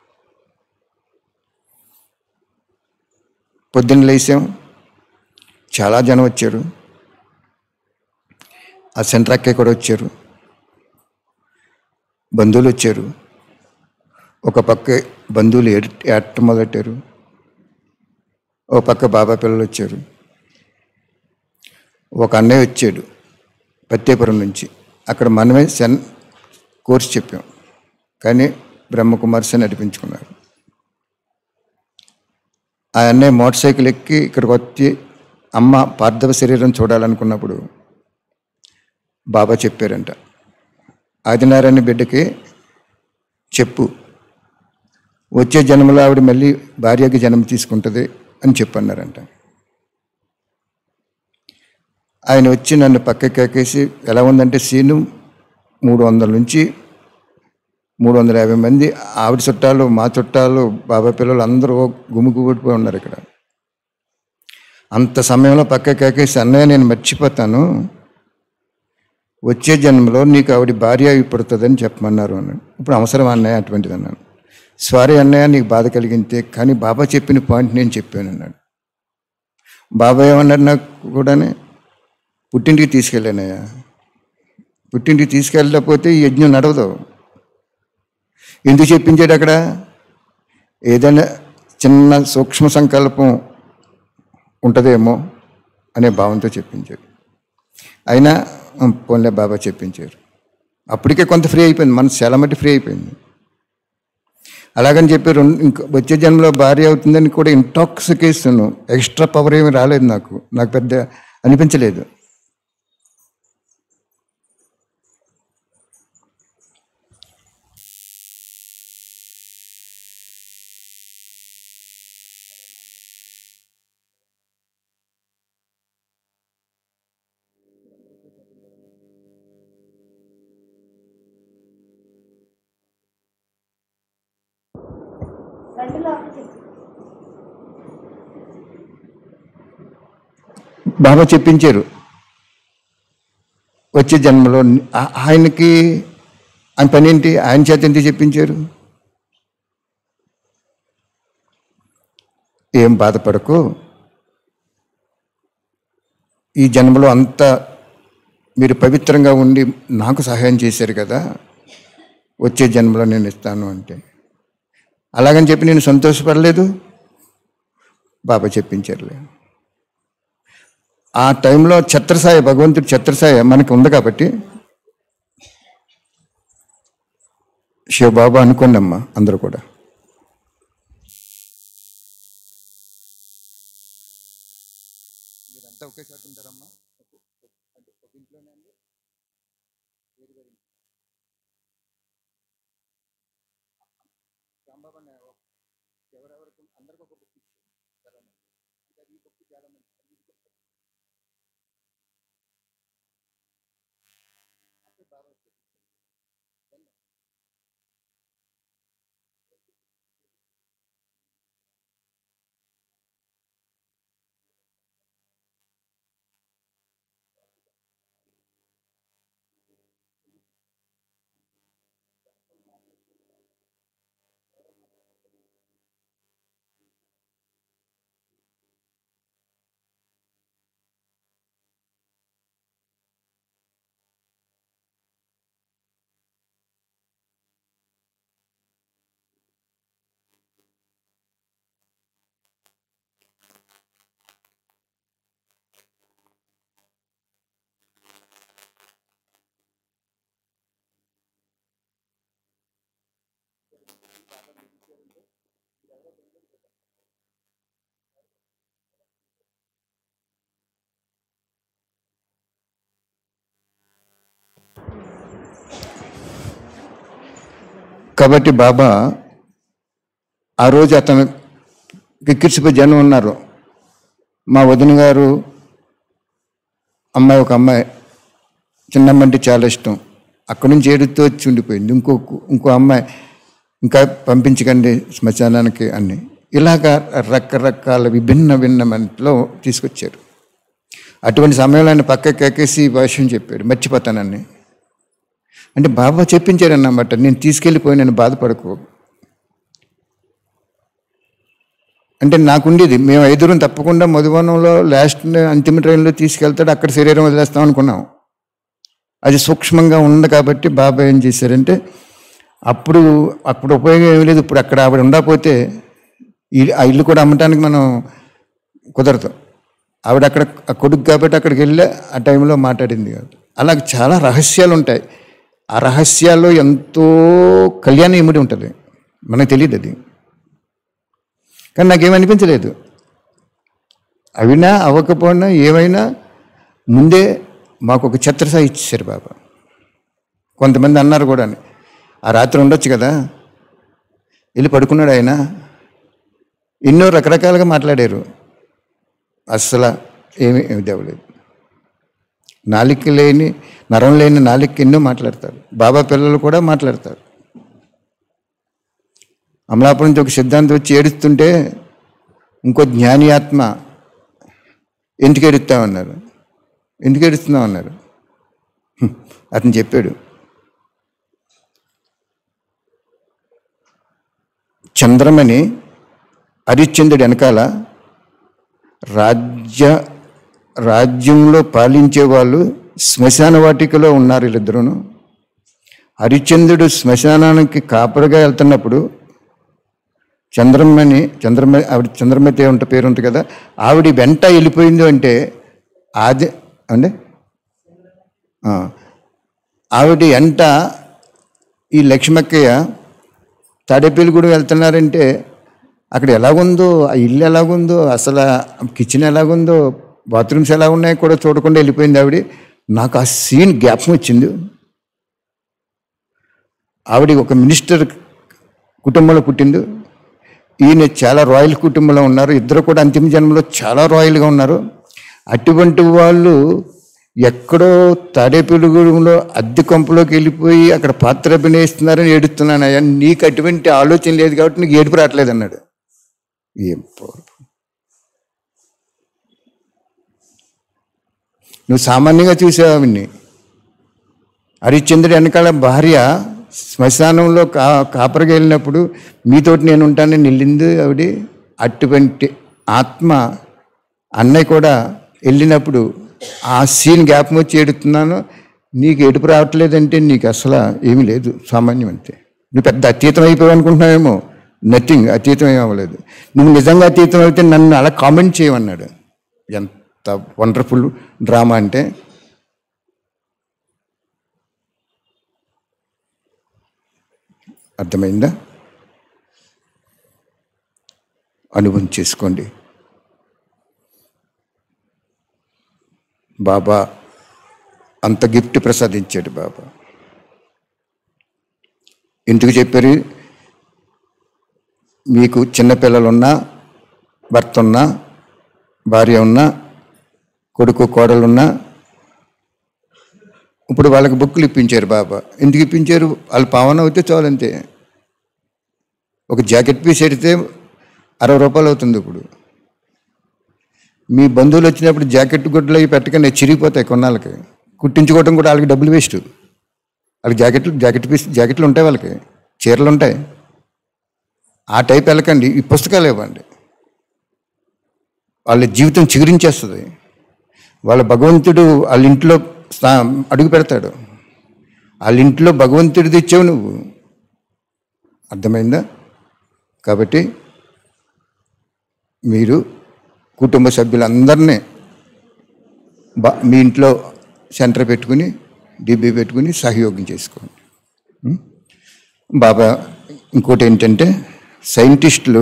పొద్దున్న లేసాం చాలా జనం వచ్చారు ఆ సెంటర్ అక్కయ్య కూడా వచ్చారు బంధువులు వచ్చారు ఒక పక్క బంధువులు ఏడ్ ఏడటం మొదలెట్టారు ఓ పక్క బాబా పిల్లలు వచ్చారు ఒక అన్నయ్య వచ్చాడు పత్తేపురం నుంచి అక్కడ మనమే సెన్ కోర్స్ చెప్పాం కానీ బ్రహ్మకుమార్స్ అని నడిపించుకున్నారు ఆ అన్నయ్య మోటార్ సైకిల్ ఎక్కి ఇక్కడికి వచ్చి అమ్మ పార్థవ శరీరం చూడాలనుకున్నప్పుడు బాబా చెప్పారంట ఆదినారాయణ బిడ్డకి చెప్పు వచ్చే జన్మలో ఆవిడ మళ్ళీ భార్యకి జన్మ తీసుకుంటుంది అని చెప్పన్నారంట ఆయన వచ్చి నన్ను పక్కకి ఎక్కేసి ఎలా ఉందంటే సీను మూడు వందల నుంచి మూడు వందల యాభై మంది ఆవిడ చుట్టాలు మా చుట్టాలు బాబా పిల్లలు అందరూ గుమిగూడిపోయి ఉన్నారు ఇక్కడ అంత సమయంలో పక్కకి ఎక్కేసి అన్నయ్య నేను మర్చిపోతాను వచ్చే జన్మలో నీకు ఆవిడ భార్య అయి పుడుతుందని చెప్పమన్నారు అన్నాడు ఇప్పుడు అవసరం అన్నయ్య అటువంటిది అన్నాను సారీ అన్నయ్య నీకు బాధ కలిగింతే కానీ బాబా చెప్పిన పాయింట్ నేను చెప్పాను అన్నాడు బాబా ఏమన్నాడు నాకు కూడానే పుట్టింటికి తీసుకెళ్ళానయ్యా పుట్టింటికి తీసుకెళ్ళకపోతే ఈ యజ్ఞం నడవదు ఎందుకు చెప్పించాడు అక్కడ ఏదైనా చిన్న సూక్ష్మ సంకల్పం ఉంటుందేమో అనే భావంతో చెప్పించాడు అయినా "ఉం, పోన్లే బాబా చెప్పించారు అప్పటికే కొంత ఫ్రీ అయిపోయింది మనసు చాలా మట్టి ఫ్రీ అయిపోయింది అలాగని చెప్పి రెండు ఇంక వచ్చే జన్మలో భార్య అవుతుందని కూడా ఇంటాక్సికేషన్ ఎక్స్ట్రా పవర్ ఏమి రాలేదు నాకు నాకు పెద్ద అనిపించలేదు రెండు లోపల చెప్పు బాబా చెప్పించారు వచ్చే జన్మలో ఆ- ఆయనకి ఆయన పని ఏంటి ఆయన చేత ఎందుకు చెప్పించారు ఏం బాధపడకు ఈ జన్మలో అంతా మీరు పవిత్రంగా ఉండి నాకు సహాయం చేశారు కదా వచ్చే జన్మలో నేను ఇస్తాను అంటే అలాగని చెప్పి నేను సంతోషపడలేదు బాబా చెప్పించారులే ఆ టైంలో ఛత్రసాయ భగవంతుడి ఛత్రసాయ మనకి ఉంది కాబట్టి శివబాబా అనుకోండి అమ్మా అందరూ కూడా కాబట్టి బాబా ఆ రోజు అతను కిక్కిరిసిపోయి జనం ఉన్నారు మా వదిన గారు అమ్మాయి ఒక అమ్మాయి చిన్నమ్మంటే చాలా ఇష్టం అక్కడి నుంచి ఏడుతో వచ్చి ఉండిపోయింది ఇంకో ఇంకో అమ్మాయి ఇంకా పంపించకండి శ్మశానానికి అన్ని ఇలాగా రకరకాల విభిన్న భిన్నమంట్లో తీసుకొచ్చారు అటువంటి సమయంలో ఆయన పక్కకి ఎక్కేసి ఈ భాష్యం చెప్పాడు మర్చిపోతానని అంటే బాబా చెప్పించారన్నమాట నేను తీసుకెళ్ళిపోయి నేను బాధపడకు అంటే నాకుండేది మేము ఐదుగురం తప్పకుండా మధువనంలో లాస్ట్ అంతిమ ట్రైన్లో తీసుకెళ్తాడు అక్కడ శరీరం వదిలేస్తాం అనుకున్నాం అది సూక్ష్మంగా ఉంది కాబట్టి బాబా ఏం చేశారంటే అప్పుడు అప్పుడు ఉపయోగం ఏమీ లేదు ఇప్పుడు అక్కడ ఆవిడ ఉండకపోతే ఈ- ఆ ఇల్లు కూడా అమ్మటానికి మనం కుదరదు ఆవిడ అక్కడ ఆ కొడుకు కాబట్టి అక్కడికి వెళ్ళి ఆ టైంలో మాట్లాడింది కాదు అలా చాలా రహస్యాలు ఉంటాయి ఆ రహస్యాల్లో ఎంతో కళ్యాణం ఇమిడి ఉంటుంది మనకు తెలియదు అది కానీ నాకేమనిపించలేదు అవినా అవ్వకపోయినా ఏమైనా ముందే మాకు ఒక ఛత్రసా ఇచ్చేసారు బాబా కొంతమంది అన్నారు కూడా ఆ రాత్రి ఉండొచ్చు కదా వెళ్ళి పడుకున్నాడు ఆయన ఎన్నో రకరకాలుగా మాట్లాడారు అస్సలు ఏమీ ఏమి దేవలేదు నాలిక లేని నరం లేని నాలిక ఎన్నో మాట్లాడతారు బాబా పిల్లలు కూడా మాట్లాడతారు అమలాపురం నుంచి ఒక సిద్ధాంతం వచ్చి ఏడుస్తుంటే ఇంకో జ్ఞాని ఆత్మ ఎందుకు ఏడుస్తామన్నారు ఎందుకు ఏడుస్తున్నావు అన్నారు హ్మ్. అతను చెప్పాడు చంద్రమణి హరిశ్చంద్రుడి వెనకాల రాజ్య రాజ్యంలో పాలించే వాళ్ళు శ్మశాన వాటికలో ఉన్నారు వీళ్ళిద్దరూను హరిశ్చంద్రుడు శ్మశానానికి కాపరిగా వెళ్తున్నప్పుడు చంద్రమణి చంద్రమ ఆవిడ చంద్రమతి ఉంట పేరు ఉంటుంది కదా ఆవిడ వెంట వెళ్ళిపోయింది అంటే ఆది అంటే ఆ, ఆవిడ వెంట ఈ లక్ష్మక్కయ్య తాడేపల్లిగూడెం వెళ్తున్నారంటే అక్కడ ఎలాగుందో ఆ ఇల్లు ఎలాగుందో అసలు ఆ కిచెన్ ఎలాగుందో బాత్రూమ్స్ ఎలా ఉన్నాయో కూడా చూడకుండా వెళ్ళిపోయింది ఆవిడ నాకు ఆ సీన్ జ్ఞాపకం వచ్చింది ఆవిడ ఒక మినిస్టర్ కుటుంబంలో పుట్టింది ఈయన చాలా రాయల్ కుటుంబంలో ఉన్నారు ఇద్దరు కూడా అంతిమ జన్మలో చాలా రాయల్గా ఉన్నారు అటువంటి వాళ్ళు ఎక్కడో తాడేపల్లిగూడెంలో అద్దె కొంపలోకి వెళ్ళిపోయి అక్కడ పాత్ర అభినయిస్తున్నారని ఏడుస్తున్నాను అయ్యా నీకు అటువంటి ఆలోచన లేదు కాబట్టి నీకు ఏడుపు రావట్లేదు అన్నాడు ఏం పోరు. నువ్వు సామాన్యంగా చూసావు ఆవిడ్ని హరిశ్చంద్రుడి వెనకాల భార్య శ్మశానంలో కా కాపరికి వెళ్ళినప్పుడు మీతోటి నేను ఉంటానని వెళ్ళింది ఆవిడ అటువంటి ఆత్మ అన్నయ్య కూడా వెళ్ళినప్పుడు ఆ సీన్ జ్ఞాపకం వచ్చి ఏడుతున్నాను నీకు ఏడుపు రావట్లేదంటే నీకు అసలు ఏమీ లేదు సామాన్యం అంతే నువ్వు పెద్ద అతీతం అయిపోయావు అనుకుంటున్నావేమో నథింగ్ అతీతం ఏం అవ్వలేదు నువ్వు నిజంగా అతీతం అయితే నన్ను అలా కామెంట్ చేయమన్నాడు ఎంత వండర్ఫుల్ డ్రామా అంటే అర్థమైందా అనుభవం చేసుకోండి బాబా అంత గిఫ్ట్ ప్రసాదించాడు బాబా ఎందుకు చెప్పారు మీకు చిన్నపిల్లలున్నా భర్త ఉన్నా భార్య ఉన్నా కొడుకు కోడలున్నా ఇప్పుడు వాళ్ళకి బుక్కులు ఇప్పించారు బాబా ఎందుకు ఇప్పించారు వాళ్ళు పావన అవుతే చాలంతే ఒక జాకెట్ పీస్ ఎడితే అరవై రూపాయలు అవుతుంది ఇప్పుడు మీ బంధువులు వచ్చినప్పుడు జాకెట్ గుడ్లు అవి పెట్టగానే చిరిగిపోతాయి కొన్నాళ్ళకి కుట్టించుకోవడం కూడా వాళ్ళకి డబ్బులు వేస్ట్ వాళ్ళకి జాకెట్లు జాకెట్ పీస్ జాకెట్లు ఉంటాయి వాళ్ళకి చీరలు ఉంటాయి ఆ టైప్ వెళ్ళకండి ఈ పుస్తకాలు ఇవ్వండి వాళ్ళ జీవితం చిగురించేస్తుంది వాళ్ళ భగవంతుడు వాళ్ళ ఇంట్లో స్థా అడుగు పెడతాడు వాళ్ళ ఇంట్లో భగవంతుడు తెచ్చావు నువ్వు అర్థమైందా కాబట్టి మీరు కుటుంబ సభ్యులందరినీ బా మీ ఇంట్లో సెంటర్ పెట్టుకుని డిబ్బి పెట్టుకుని సహయోగం చేసుకోండి ఉం? బాబా ఇంకోటి ఏంటంటే సైంటిస్టులు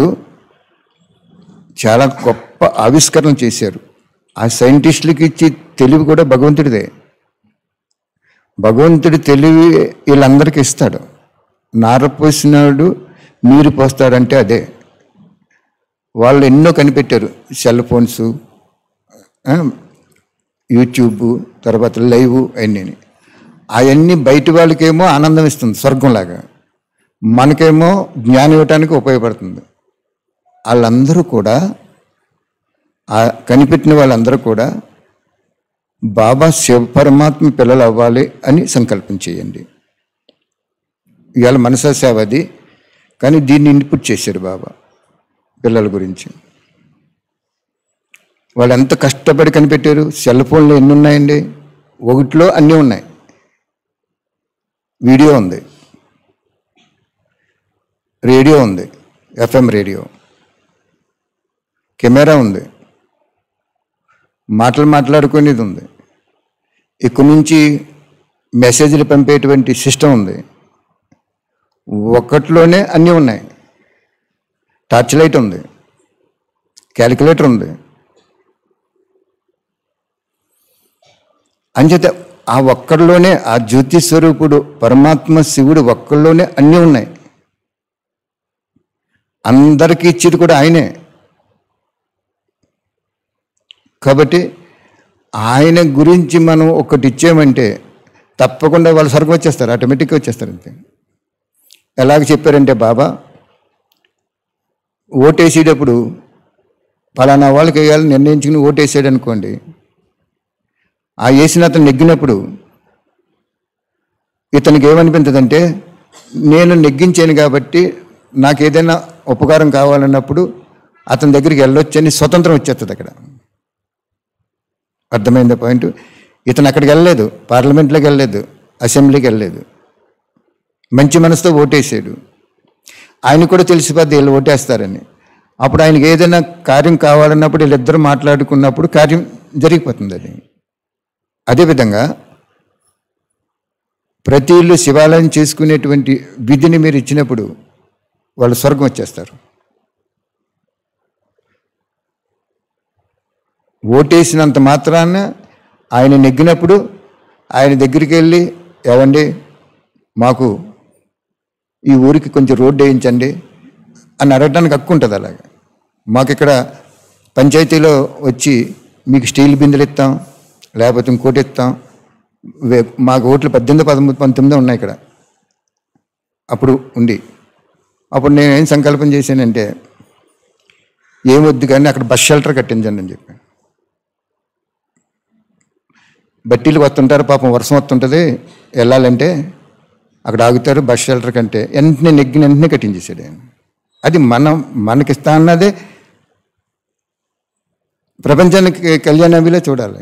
చాలా గొప్ప ఆవిష్కరణ చేశారు ఆ సైంటిస్టులకి ఇచ్చే తెలివి కూడా భగవంతుడిదే భగవంతుడి తెలివి వీళ్ళందరికీ ఇస్తాడు నార పోసినాడు నీరు పోస్తాడంటే అదే వాళ్ళు ఎన్నో కనిపెట్టారు సెల్ ఫోన్స్ ఆ, యూట్యూబ్ తర్వాత లైవ్ అవన్నీ అవన్నీ బయట వాళ్ళకేమో ఆనందం ఇస్తుంది స్వర్గంలాగా మనకేమో జ్ఞానం ఇవ్వటానికి ఉపయోగపడుతుంది వాళ్ళందరూ కూడా ఆ కనిపెట్టిన వాళ్ళందరూ కూడా బాబా శివ పరమాత్మ పిల్లలు అవ్వాలి అని సంకల్పం చేయండి ఇవాళ మనసా సేవ అది కానీ దీన్ని ఇన్పుట్ చేశారు బాబా పిల్లల గురించి వాళ్ళు ఎంత కష్టపడి కనిపెట్టారు సెల్ ఫోన్లు ఎన్ని ఉన్నాయండి ఒకటిలో అన్నీ ఉన్నాయి వీడియో ఉంది రేడియో ఉంది ఎఫ్ఎం రేడియో కెమెరా ఉంది మాటలు మాట్లాడుకునేది ఉంది ఇక్కడ నుంచి మెసేజ్లు పంపేటువంటి సిస్టమ్ ఉంది ఒక్కట్లోనే అన్నీ ఉన్నాయి టార్చ్ లైట్ ఉంది క్యాలిక్యులేటర్ ఉంది అంచేత ఆ ఒక్కడిలోనే ఆ జ్యోతి స్వరూపుడు పరమాత్మ శివుడు ఒక్కడిలోనే అన్నీ ఉన్నాయి అందరికీ ఇచ్చేది కూడా ఆయనే కాబట్టి ఆయన గురించి మనం ఒకటి ఇచ్చామంటే తప్పకుండా వాళ్ళు స్వర్గం వచ్చేస్తారు ఆటోమేటిక్గా వచ్చేస్తారు అంతే ఎలాగ చెప్పారంటే బాబా ఓటేసేటప్పుడు ఫలానా వాళ్ళకి వేయాలని నిర్ణయించుకుని ఓటేసాడు అనుకోండి ఆ వేసిన అతను నెగ్గినప్పుడు ఇతనికి ఏమనిపించదంటే నేను నెగ్గించాను కాబట్టి నాకు ఏదైనా ఉపకారం కావాలన్నప్పుడు అతని దగ్గరికి వెళ్ళొచ్చని స్వతంత్రం వచ్చేస్తుంది అక్కడ అర్థమైందా పాయింట్ ఇతను అక్కడికి వెళ్ళలేదు పార్లమెంట్లోకి వెళ్ళలేదు అసెంబ్లీకి వెళ్ళలేదు మంచి మనసుతో ఓటేసాడు ఆయన కూడా తెలిసిపోద్ది వీళ్ళు ఓటేస్తారని అప్పుడు ఆయనకి ఏదైనా కార్యం కావాలన్నప్పుడు వీళ్ళిద్దరు మాట్లాడుకున్నప్పుడు కార్యం జరిగిపోతుంది అది అదేవిధంగా ప్రతి ఇల్లు శివాలయం చేసుకునేటువంటి విధిని మీరు ఇచ్చినప్పుడు వాళ్ళు స్వర్గం వచ్చేస్తారు ఓటేసినంత మాత్రాన ఆయన నెగ్గినప్పుడు ఆయన దగ్గరికి వెళ్ళి ఏవండి మాకు ఈ ఊరికి కొంచెం రోడ్డు వేయించండి అని అడగడానికి హక్కు ఉంటుంది అలాగా మాకు ఇక్కడ పంచాయతీలో వచ్చి మీకు స్టీల్ బిందెలు ఇస్తాం లేకపోతే ఇంకోటి ఇస్తాం వే- మాకు ఓట్లు పద్దెనిమిది పదమూడు పంతొమ్మిది ఉన్నాయి ఇక్కడ అప్పుడు ఉండి అప్పుడు నేను ఏం సంకల్పం చేశానంటే ఏమొద్దు కానీ అక్కడ బస్ షెల్టర్ కట్టించండి అని చెప్పాను బట్టీలు వస్తుంటారు పాపం వర్షం వస్తుంటుంది వెళ్ళాలంటే అక్కడ ఆగుతారు బస్ షెల్టర్ కంటే వెంటనే నెగ్గిన వెంటనే కట్టించేసాడు ఆయన అది మనం మనకిస్తా అన్నదే ప్రపంచానికి కళ్యాణవిలో చూడాలి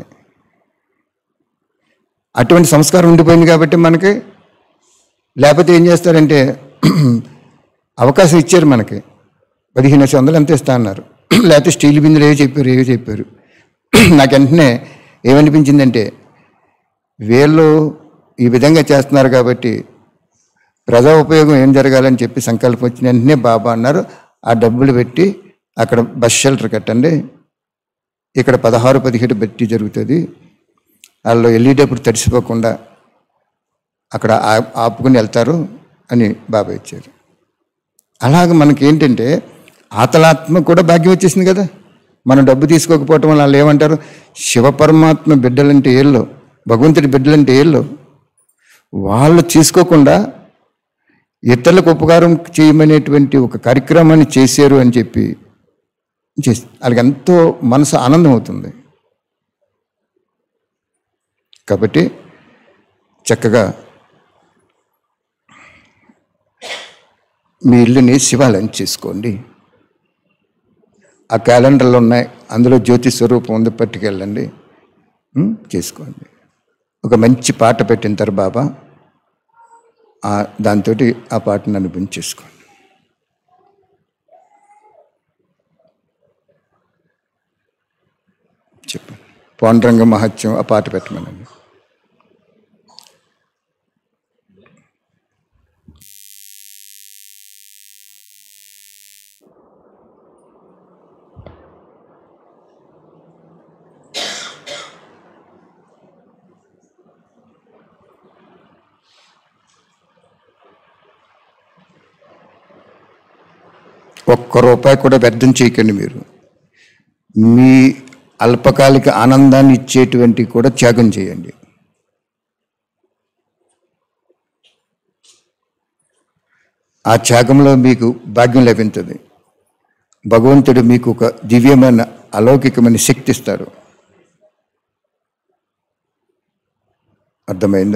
అటువంటి సంస్కారం ఉండిపోయింది కాబట్టి మనకి లేకపోతే ఏం చేస్తారంటే అవకాశం ఇచ్చారు మనకి పదిహేను వందలు ఎంత ఇస్తా అన్నారు లేకపోతే స్టీల్ బిందులు ఏవో చెప్పారు ఏవో చెప్పారు నాకు వెంటనే ఏమనిపించిందంటే వీళ్ళు ఈ విధంగా చేస్తున్నారు కాబట్టి ప్రజా ఉపయోగం ఏం జరగాలని చెప్పి సంకల్పం వచ్చిన వెంటనే బాబా అన్నారు ఆ డబ్బులు పెట్టి అక్కడ బస్ షెల్టర్ కట్టండి ఇక్కడ పదహారు పదిహేడు బట్టి జరుగుతుంది వాళ్ళు వెళ్ళేటప్పుడు తడిసిపోకుండా అక్కడ ఆ- ఆపుకుని వెళ్తారు అని బాబా ఇచ్చారు అలాగ మనకి ఏంటంటే ఆతలాత్మ కూడా భాగ్యం వచ్చేసింది కదా మనం డబ్బు తీసుకోకపోవటం వల్ల వాళ్ళు ఏమంటారు శివ పరమాత్మ బిడ్డలంటే ఏళ్ళు భగవంతుడి బిడ్డలంటే ఏళ్ళు వాళ్ళు తీసుకోకుండా ఇతరులకు ఉపకారం చేయమనేటువంటి ఒక కార్యక్రమాన్ని చేశారు అని చెప్పి చేసి వాళ్ళకి ఎంతో మనసు ఆనందం అవుతుంది కాబట్టి చక్కగా మీ ఇల్లుని శివాలయం చేసుకోండి ఆ క్యాలెండర్లు ఉన్నాయి అందులో జ్యోతి స్వరూపం ఉంది పట్టుకెళ్ళండి ఉం? చేసుకోండి ఒక మంచి పాట పెట్టింటారు బాబా దాంతో ఆ పాటను అనిపించేసుకోండి చెప్పండి పాండురంగ మహత్యం ఆ పాట పెట్టమనండి ఒక్క రూపాయి కూడా వ్యర్థం చేయకండి మీరు మీ అల్పకాలిక ఆనందాన్ని ఇచ్చేటువంటి కూడా త్యాగం చేయండి ఆ త్యాగంలో మీకు భాగ్యం లభించదు భగవంతుడు మీకు ఒక దివ్యమైన అలౌకికమైన శక్తి ఇస్తాడు అర్థమైందా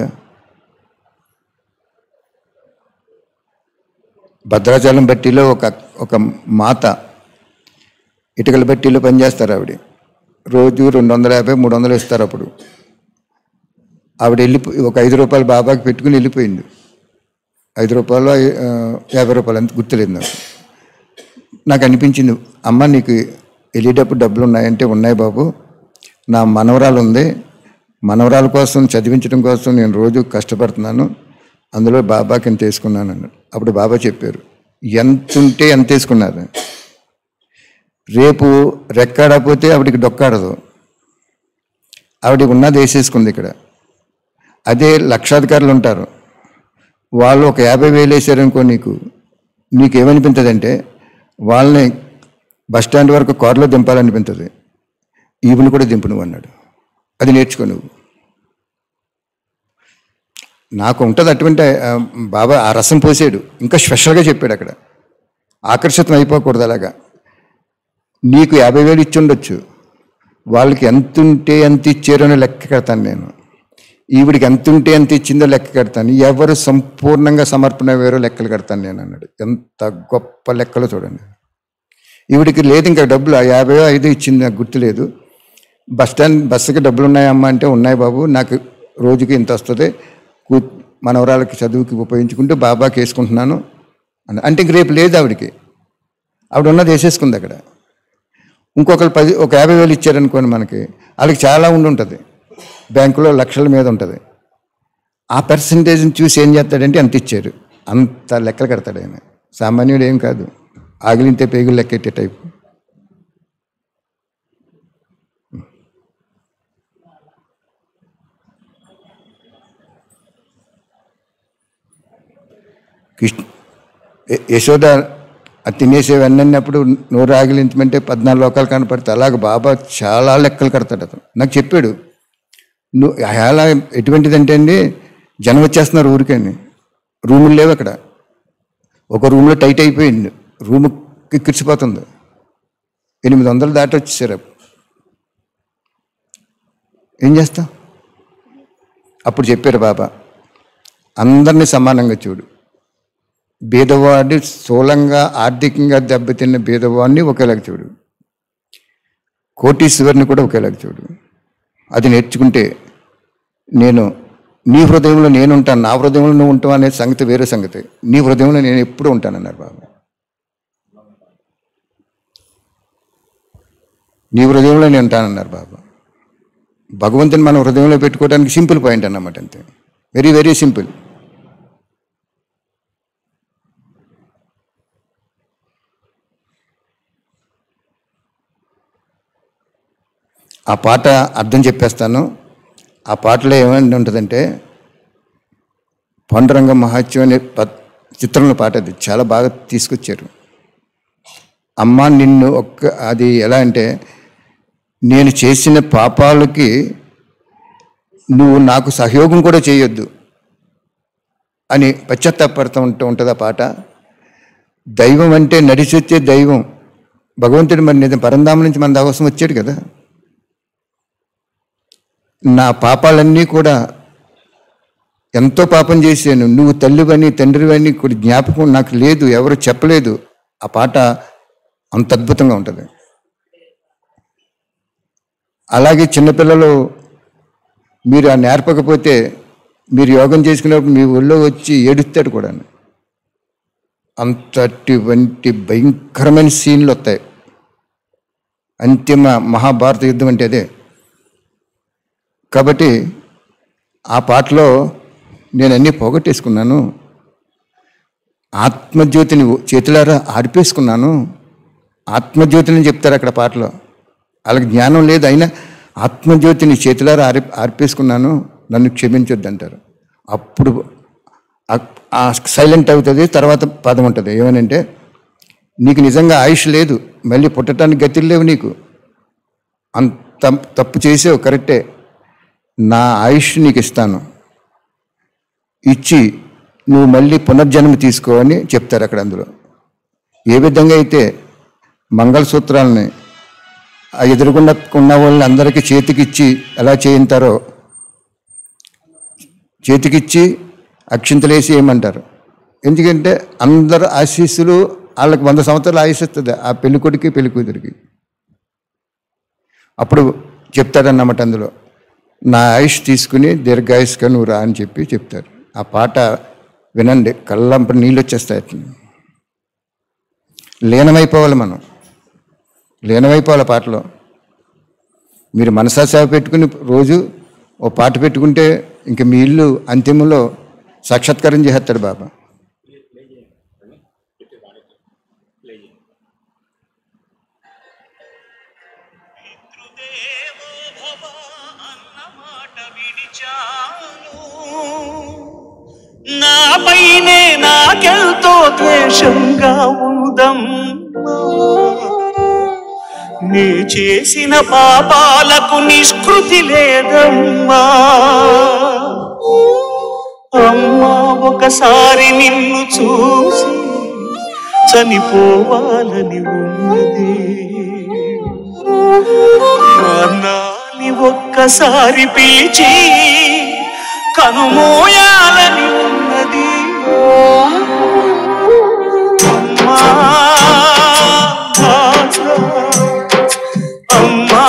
భద్రాచలం బట్టిలో ఒక ఒక మాత ఇటుకల బట్టీలో పనిచేస్తారు ఆవిడ రోజు రెండు వందల యాభై మూడు వందలు ఇస్తారు అప్పుడు ఆవిడ వెళ్ళిపో ఒక ఐదు రూపాయలు బాబాకి పెట్టుకుని వెళ్ళిపోయింది ఐదు రూపాయలు ఆ, యాభై రూపాయలు అంత గుర్తులేదు నాకు నాకు అనిపించింది అమ్మ నీకు వెళ్ళేటప్పుడు డబ్బులు ఉన్నాయంటే ఉన్నాయి బాబు నా మనవరాలు ఉంది మనవరాల కోసం చదివించడం కోసం నేను రోజు కష్టపడుతున్నాను అందులో బాబాకి ఎంత వేసుకున్నాను అన్నాడు అప్పుడు బాబా చెప్పారు ఎంత ఉంటే ఎంత వేసుకున్నారు రేపు రెక్కాడపోతే ఆవిడికి డొక్కాడదు ఆవిడకి ఉన్నది వేసేసుకుంది ఇక్కడ అదే లక్షాధికారులు ఉంటారు వాళ్ళు ఒక యాభై వేలు వేసారనుకో నీకు నీకేమనిపించదంటే వాళ్ళని బస్ స్టాండ్ వరకు కారులో దింపాలనిపించదు ఈవిని కూడా దింపు నువ్వు అన్నాడు అది నేర్చుకో నువ్వు నాకు ఉంటుంది అటువంటి ఆ, బాబా ఆ రసం పోసాడు ఇంకా స్పెషల్గా చెప్పాడు అక్కడ ఆకర్షితం అయిపోకూడదు అలాగా నీకు యాభై వేలు ఇచ్చి ఉండొచ్చు వాళ్ళకి ఎంత ఉంటే ఎంత ఇచ్చారో అని లెక్క కడతాను నేను ఈవిడికి ఎంత ఉంటే ఎంత ఇచ్చిందో లెక్క కడతాను ఎవరు సంపూర్ణంగా సమర్పణ వేరో లెక్కలు కడతాను నేను అన్నాడు ఎంత గొప్ప లెక్కలు చూడండి ఈవిడికి లేదు ఇంకా డబ్బులు ఆ యాభై ఐదు ఇచ్చింది నాకు గుర్తులేదు బస్ స్టాండ్ బస్సుకి డబ్బులు ఉన్నాయమ్మా అంటే ఉన్నాయి బాబు నాకు రోజుకి ఇంత వస్తుంది కూ మనవరాలకి చదువుకి ఉపయోగించుకుంటూ బాబాకి వేసుకుంటున్నాను అన్న అంటే ఇంక రేపు లేదు ఆవిడకి ఆవిడ ఉన్నది వేసేసుకుంది అక్కడ ఇంకొకరు పది ఒక యాభై వేలు ఇచ్చారనుకోండి మనకి వాళ్ళకి చాలా ఉండి ఉంటుంది బ్యాంకులో లక్షల మీద ఉంటుంది ఆ పర్సంటేజ్ని చూసి ఏం చేస్తాడంటే అంత ఇచ్చారు అంత లెక్కలు కడతాడు ఆయన సామాన్యుడు ఏం కాదు ఆగిలింతే పేగులు లెక్కెట్టే టైపు కృష్ణ య- యశోద అది తినేసేవన్నీ అన్నప్పుడు నోరు ఆగిలించమంటే పద్నాలుగు లోకాలు కనపడితే అలాగ బాబా చాలా లెక్కలు కడతాడు అతను నాకు చెప్పాడు నువ్వు ఎలా ఎటువంటిదంటే అండి జనం వచ్చేస్తున్నారు ఊరికండి రూములు లేవు అక్కడ ఒక రూమ్లో టైట్ అయిపోయింది రూమ్ కిరిసిపోతుంది ఎనిమిది వందలు దాటి వచ్చేసారు ఏం చేస్తాం అప్పుడు చెప్పారు బాబా అందరినీ సమానంగా చూడు బీదవాడి స్థూలంగా ఆర్థికంగా దెబ్బతిన్న బీదవాడిని ఒకేలాగా చూడు కోటీశ్వరిని కూడా ఒకేలాగా చూడు అది నేర్చుకుంటే నేను నీ హృదయంలో నేను ఉంటాను నా హృదయంలో నువ్వు ఉంటావు అనే సంగతి వేరే సంగతి నీ హృదయంలో నేను ఎప్పుడూ ఉంటానన్నారు బాబా నీ హృదయంలో నేను ఉంటానన్నారు బాబా భగవంతుని మన హృదయంలో పెట్టుకోవడానికి సింపుల్ పాయింట్ అన్నమాట అంతే వెరీ వెరీ సింపుల్ ఆ పాట అర్థం చెప్పేస్తాను ఆ పాటలో ఏమైనా ఉంటుందంటే పాండురంగ మహాత్యం అనే ప- చిత్రంలో పాట అది చాలా బాగా తీసుకొచ్చారు అమ్మ నిన్ను ఒక్క అది ఎలా అంటే నేను చేసిన పాపాలకి నువ్వు నాకు సహయోగం కూడా చేయొద్దు అని పశ్చాత్తాపడుతూ ఉంటూ ఉంటుంది ఆ పాట దైవం అంటే నడిచొచ్చే దైవం భగవంతుడు మరి నిజం పరంధామ నుంచి మన దాకోసం వచ్చాడు కదా నా పాపాలన్నీ కూడా ఎంతో పాపం చేశాను నువ్వు తల్లివని తండ్రివని కూడా జ్ఞాపకం నాకు లేదు ఎవరు చెప్పలేదు ఆ పాట అంత అద్భుతంగా ఉంటుంది అలాగే చిన్నపిల్లలు మీరు ఆ నేర్పకపోతే మీరు యోగం చేసుకున్నప్పుడు మీ ఒళ్ళో వచ్చి ఏడుస్తాడు కూడా అంతటి భయంకరమైన సీన్లు వస్తాయి అంతిమ మహాభారత యుద్ధం అంటే అదే కాబట్టి ఆ పాటలో నేను అన్నీ పోగొట్టేసుకున్నాను ఆత్మజ్యోతిని చేతులారా ఆర్పేసుకున్నాను ఆత్మజ్యోతిని చెప్తారు అక్కడ పాటలో వాళ్ళకి జ్ఞానం లేదు అయినా ఆత్మజ్యోతిని చేతులారా ఆరి ఆర్పేసుకున్నాను నన్ను క్షమించొద్దు అంటారు అప్పుడు ఆ సైలెంట్ అవుతుంది తర్వాత పదం ఉంటుంది ఏమనంటే నీకు నిజంగా ఆయుష్ లేదు మళ్ళీ పుట్టడానికి గతులు లేవు నీకు అంత తప్పు చేసావు కరెక్టే నా ఆయుష్ నీకు ఇస్తాను ఇచ్చి నువ్వు మళ్ళీ పునర్జన్మ తీసుకో అని చెప్తారు అక్కడ అందులో ఏ విధంగా అయితే మంగళసూత్రాలని ఆ ఎదురుగుండా ఉన్న వాళ్ళని అందరికీ చేతికిచ్చి ఎలా చేయింతారో చేతికిచ్చి అక్షింతలేసి ఏమంటారు ఎందుకంటే అందరు ఆశీస్సులు వాళ్ళకి వంద సంవత్సరాలు ఆయుష్ ఇస్తుంది ఆ పెళ్ళికొడికి పెళ్లి కూతురికి అప్పుడు చెప్తాడన్నమాట అందులో నా ఆయుష్ తీసుకుని దీర్ఘాయుష్గా నువ్వు రా అని చెప్పి చెప్తారు ఆ పాట వినండి కళ్ళంప నీళ్ళు వచ్చేస్తాయి అట్లా. లీనమైపోవాలి మనం లీనమైపోవాలి ఆ పాటలో మీరు మనసా సేవ పెట్టుకుని రోజు ఓ పాట పెట్టుకుంటే ఇంక మీ ఇల్లు అంతిమంలో సాక్షాత్కారం చేస్తాడు బాబా పితృదేవో భవ అన్న మాట విడిచాను నాపైనే నాకెంతో ద్వేషంగా ఉందమ్మా నీ చేసిన పాపాలకు నిష్కృతి లేదమ్మా అమ్మా ఒకసారి నిన్ను చూసి చనిపోవాలని ఉన్నది నాన్నాని ఒక్కసారి పిలిచి కనుమోయాలని ఉన్నది అమ్మా అమ్మా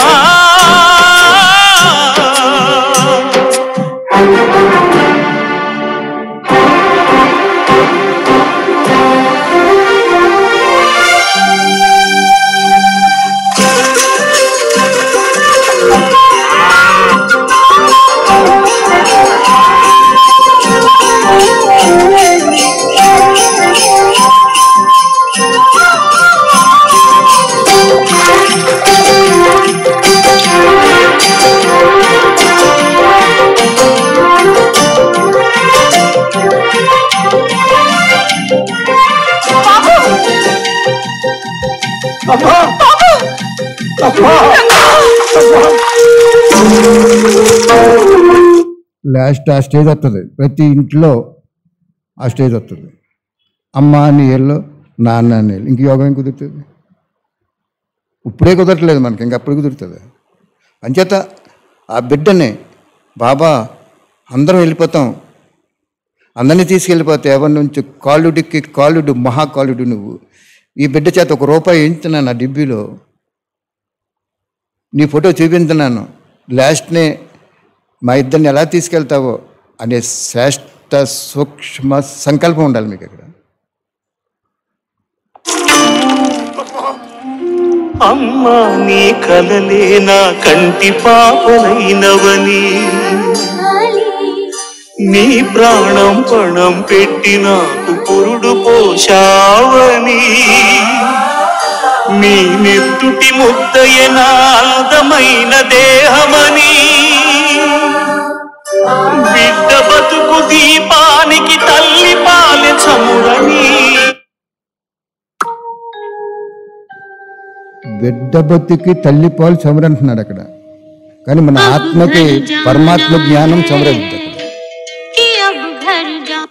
లాస్ట్ ఆ స్టేజ్ వస్తుంది ప్రతి ఇంట్లో ఆ స్టేజ్ వస్తుంది అమ్మ అని ఏళ్ళు నాన్న అని ఏళ్ళు ఇంక యోగం ఏం కుదురుతుంది ఇప్పుడే కుదరట్లేదు మనకి ఇంక అప్పుడు కుదురుతుంది అంచేత ఆ బిడ్డని బాబా అందరం వెళ్ళిపోతాం అందరినీ తీసుకెళ్ళిపోతే ఎవరి నుంచి కాలుడికి కాలుడు మహాకాలుడు నువ్వు ఈ బిడ్డ చేత ఒక రూపాయి ఎంచుతున్నాను నా డిబ్బీలో నీ ఫోటో చూపించున్నాను లాస్ట్నే మా ఇద్దరిని ఎలా తీసుకెళ్తావో అనే శ్రేష్ట సూక్ష్మ సంకల్పం ఉండాలి మీకు ఇక్కడ అమ్మా నీ కలలే నా కంటి పాపలైనవని నీ ప్రాణం పణం పెట్టి నాకు పురుడు పోషావని నీ నెత్తుటి ముద్దయ నా అందమైన దేహమని బిడ్డ బతుకు దీపానికి తల్లి పాలె చమురని బిడ్డ బొత్తికి తల్లి పాలు చమరంటున్నాడు అక్కడ కానీ మన ఆత్మకి పరమాత్మ జ్ఞానం చమరద్దు అక్కడ कि अब घर जा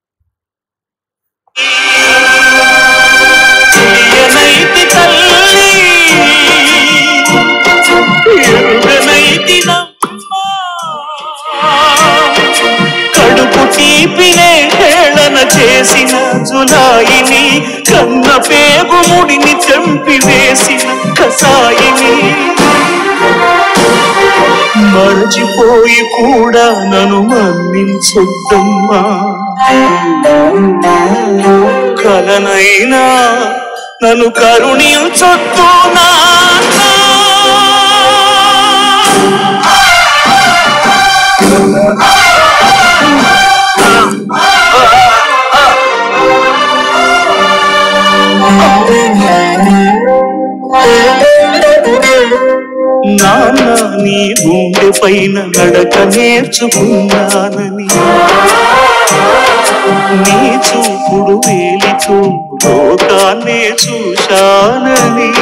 ఎనైతి తల్లి ఎరుగనైతి నమ్మా. కడుపు తీపినే హేళన చేసిన జులాయిని కన్న పేగు ముడిని చంపి వేసిన కసాయిని మరచిపోయి కూడా నన్ను మన్నించొద్దమ్మా కలనైనా నన్ను కరుణించొద్దు నాన్న నాన్న నీ గుండె పైన నడక నేర్చుకున్నానని నీ చూపుడు వేలితో లోకాన్నే చూశానని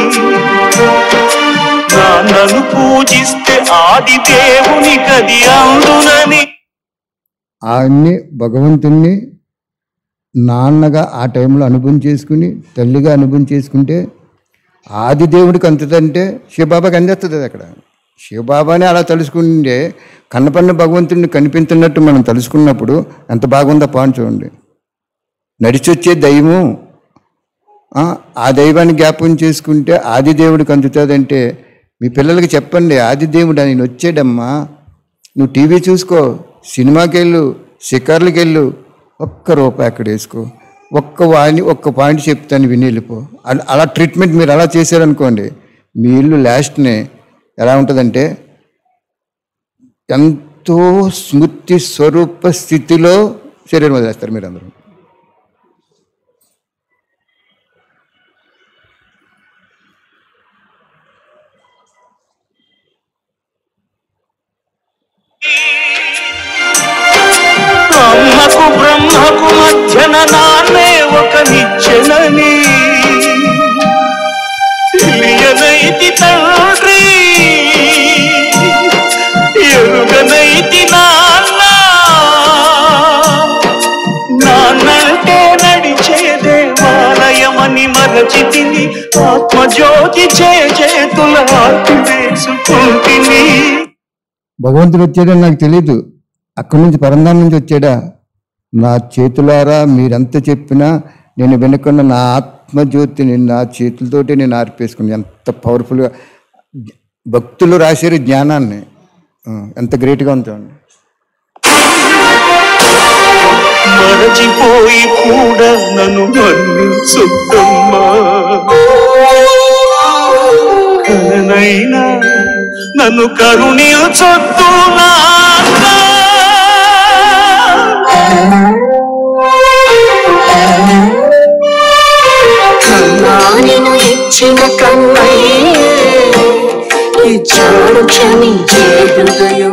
నాన్నను పూజిస్తే ఆది దేవుని కది అందునని ఆయన్ని భగవంతుణ్ణి నాన్నగా ఆ టైంలో అనుభవం చేసుకుని తల్లిగా అనుభవం చేసుకుంటే ఆది దేవుడికి అందుతుందంటే శివబాబాకి అందేస్తుంది అది అక్కడ శివబాబాని అలా తలుసుకుంటే కన్నపన్న భగవంతుడిని కనిపించినట్టు మనం తలుసుకున్నప్పుడు ఎంత బాగుందో పాన్ చూడండి నడిచొచ్చే దైవం ఆ, ఆ దైవాన్ని జ్ఞాపకం చేసుకుంటే ఆది దేవుడికి అందుతుందంటే మీ పిల్లలకి చెప్పండి ఆది దేవుడు ఆయన వచ్చాడమ్మా నువ్వు టీవీ చూసుకో సినిమాకి వెళ్ళు షికార్లకి వెళ్ళు ఒక్క రూపాయి అక్కడ వేసుకో ఒక్క వాడిని ఒక్క పాయింట్ చెప్తాను విని వెళ్ళిపో అల- అలా ట్రీట్మెంట్ మీరు అలా చేశారనుకోండి మీ ఇల్లు లాస్ట్నే ఎలా ఉంటుందంటే ఎంతో స్మృతి స్వరూప స్థితిలో శరీరం వదిలేస్తారు మీరు అందరూ అమ్మకు బ్రహ్మకు మధ్యన నాన్నే ఒక నిచ్చెనని తెలియనైతి తండ్రి ఎరుగనైతి నాన్న నాన్నంటే నడిచే దేవాలయమని మరచితిని ఆత్మజ్యోతి చే చేతుల ఆర్తి వేసుకుంటిని భగవంతుడు వచ్చాడని నాకు తెలియదు అక్కడి నుంచి పరంధాం నుంచి వచ్చాడా నా చేతులారా మీరెంత చెప్పినా నేను వెనుకున్న నా ఆత్మజ్యోతిని నా చేతులతోటి నేను ఆర్పేసుకుని ఎంత పవర్ఫుల్గా భక్తులు రాశారు జ్ఞానాన్ని ఆ, ఎంత గ్రేట్గా ఉంటుందండి మరచిపోయి కూడా నన్ను మన్నించుద్దమ్మా కననైనా నన్ను కరుణించొద్దు నాన్న కన్నానిను ఇచ్చిన కన్నయ్యే ఇచ్చాడు క్షమించే హృదయం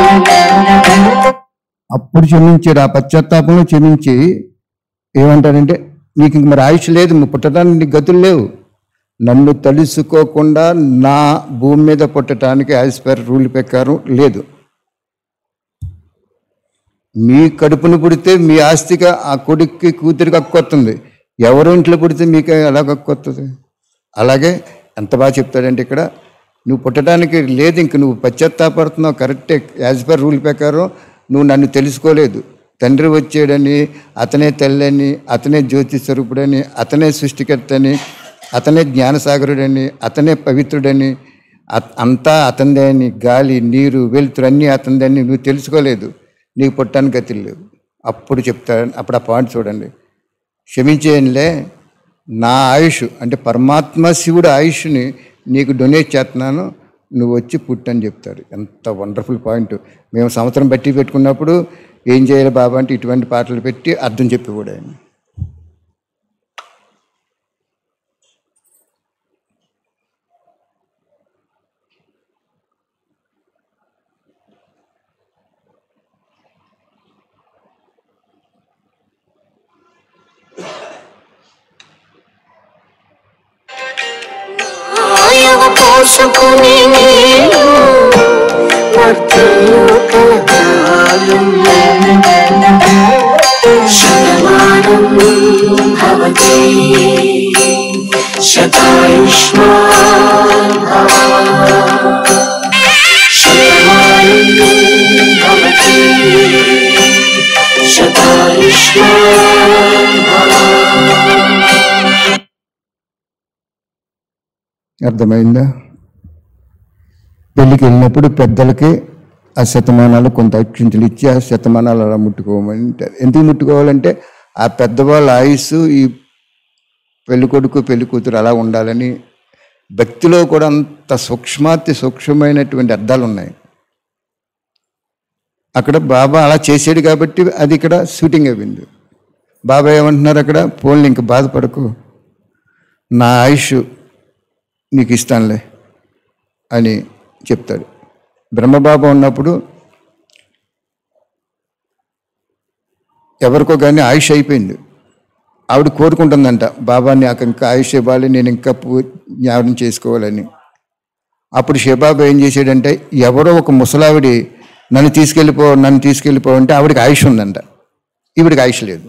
అప్పుడు క్షమించాడు ఆ పశ్చాత్తాపంలో క్షమించి ఏమంటాడంటే నీకు ఇంక మరి ఆయుష్ లేదు నువ్వు పుట్టడానికి నీకు గతులు లేవు నన్ను తలుసుకోకుండా నా భూమి మీద పుట్టడానికి యాజ్ పర్ రూల్ ప్రకారం లేదు మీ కడుపును పుడితే మీ ఆస్తిగా ఆ కొడుక్కి కూతురికి హక్కొస్తుంది ఎవరి ఇంట్లో పుడితే మీకు ఎలా హక్కొస్తుంది అలాగే ఎంత బాగా చెప్తాడంటే ఇక్కడ నువ్వు పుట్టడానికి లేదు ఇంక నువ్వు పశ్చాత్తాపడుతున్నావు కరెక్టే యాజ్ పర్ రూల్ ప్రకారం నువ్వు నన్ను తెలుసుకోలేదు తండ్రి వచ్చాడని అతనే తెల్లని అతనే జ్యోతి స్వరూపుడని అతనే సృష్టికర్తని అతనే జ్ఞానసాగరుడని అతనే పవిత్రుడని అత- అంతా అతందే అని గాలి నీరు వెలుతురు అన్నీ అతందే అని నువ్వు తెలుసుకోలేదు నీకు పుట్టడానికి గతి లేవు అప్పుడు చెప్తాడు అప్పుడు ఆ పాయింట్ చూడండి క్షమించేయండిలే నా ఆయుష్ అంటే పరమాత్మ శివుడు ఆయుష్ని నీకు డొనేట్ చేస్తున్నాను నువ్వు వచ్చి పుట్టని చెప్తాడు ఎంత వండర్ఫుల్ పాయింట్ మేము సంవత్సరం బట్టి పెట్టుకున్నప్పుడు ఏం చేయాలి బాబా అంటే ఇటువంటి పాటలు పెట్టి అర్థం చెప్పి కూడా ఆయన ఆయవ పోసుకుని నేను వర్తిల్లు కలకాలం శతమానం భవతి శతాయుష్మాన్ భవ శతమానం భవతి శతాయుష్మాన్ భవ అర్థమైందా పెళ్ళికి వెళ్ళినప్పుడు పెద్దలకి ఆ శతమానాలు కొంత అక్షింతలు ఇచ్చి ఆ శతమానాలు అలా ముట్టుకోమని అంటారు ఎందుకు ముట్టుకోవాలంటే ఆ పెద్దవాళ్ళ ఆయుస్సు ఈ పెళ్లి కొడుకు పెళ్లి కూతురు అలా ఉండాలని భక్తిలో కూడా అంత సూక్ష్మాతి సూక్ష్మమైనటువంటి అర్థాలు ఉన్నాయి అక్కడ బాబా అలా చేసాడు కాబట్టి అది ఇక్కడ షూటింగ్ అయింది బాబా ఏమంటున్నారు అక్కడ పోన్లు ఇంక బాధపడకు నా ఆయుష్ నీకు ఇస్తానులే అని చెప్తాడు బ్రహ్మబాబా ఉన్నప్పుడు ఎవరికో కానీ ఆయుష్ అయిపోయింది ఆవిడ కోరుకుంటుందంట బాబా నాకు ఇంకా ఆయుష్ ఇవ్వాలి నేను ఇంకా పూ జ్ఞాపకం చేసుకోవాలని అప్పుడు షేబాబా ఏం చేశాడంటే ఎవరో ఒక ముసలావిడి నన్ను తీసుకెళ్ళిపో నన్ను తీసుకెళ్ళిపో అంటే ఆవిడకి ఆయుష్ ఉందంట ఈవిడికి ఆయుష్ లేదు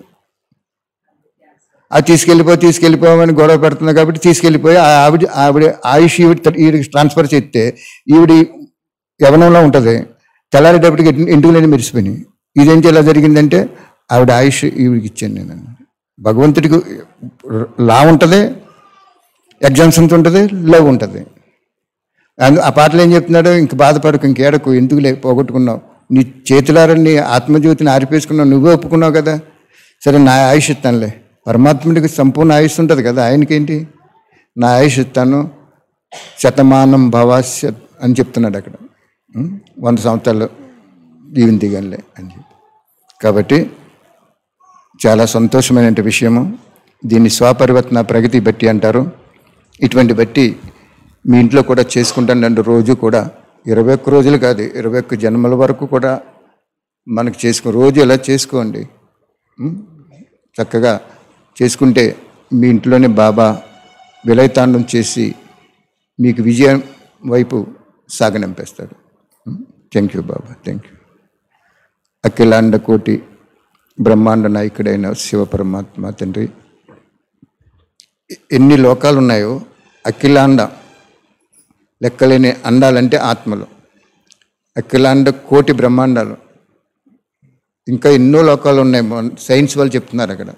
అది తీసుకెళ్ళిపో తీసుకెళ్ళిపోమని గొడవ పెడుతుంది కాబట్టి తీసుకెళ్ళిపోయి ఆ ఆవిడ ఆవిడ ఆయుష్ ఈవిడ ఈవిడికి ట్రాన్స్ఫర్ చేస్తే ఈవిడి యవనంలో ఉంటుంది తెల్లారేటప్పటికి ఇంటి- ఇంటికి లేని మెరిసిపోయినాయి ఇదేంటి ఎలా జరిగిందంటే ఆవిడ ఆయుష్ ఈవిడికి ఇచ్చాను నేను అన్నాడు. భగవంతుడికి లా ఉంటుంది ఎగ్జామ్స్ ఎంత ఉంటుంది లవ్ ఉంటుంది అందు- ఆ పాటలు ఏం చెప్తున్నాడు ఇంక బాధపడకు ఇంకేడకు ఎందుకు లే పోగొట్టుకున్నావు నీ చేతులారని ఆత్మజ్యోతిని ఆరిపేసుకున్నావు నువ్వే ఒప్పుకున్నావు కదా సరే నా ఆయుష్ ఇస్తానులే పరమాత్ముడికి సంపూర్ణ ఆయుష్ ఉంటుంది కదా ఆయనకేంటి నా ఆయుష్ ఇస్తాను శతమానం భవాస్య అని చెప్తున్నాడు అక్కడ ఉం? వంద సంవత్సరాలు దీవెన దిగంలే అని చెప్పి కాబట్టి చాలా సంతోషమైన విషయము దీన్ని స్వపరివర్తన ప్రగతి బట్టి అంటారు ఇటువంటి బట్టి మీ ఇంట్లో కూడా చేసుకుంటానండి రోజు కూడా ఇరవై ఒక్క రోజులు కాదు ఇరవై ఒక్క జన్మల వరకు కూడా మనకు చేసుకో రోజు ఎలా చేసుకోండి ఉం? చక్కగా చేసుకుంటే మీ ఇంట్లోనే బాబా విలయతాండం చేసి మీకు విజయం వైపు సాగనంపేస్తాడు thank you Baba thank you అఖిలాండ కోటి బ్రహ్మాండ నాయకుడైన శివ పరమాత్మ తండ్రి ఎన్ని లోకాలు ఉన్నాయో అఖిలాండ లెక్కలేని అండాలంటే ఆత్మలు అఖిలాండ కోటి బ్రహ్మాండాలు ఇంకా ఎన్నో లోకాలు ఉన్నాయి మన- సైన్స్ వాళ్ళు చెప్తున్నారు అక్కడ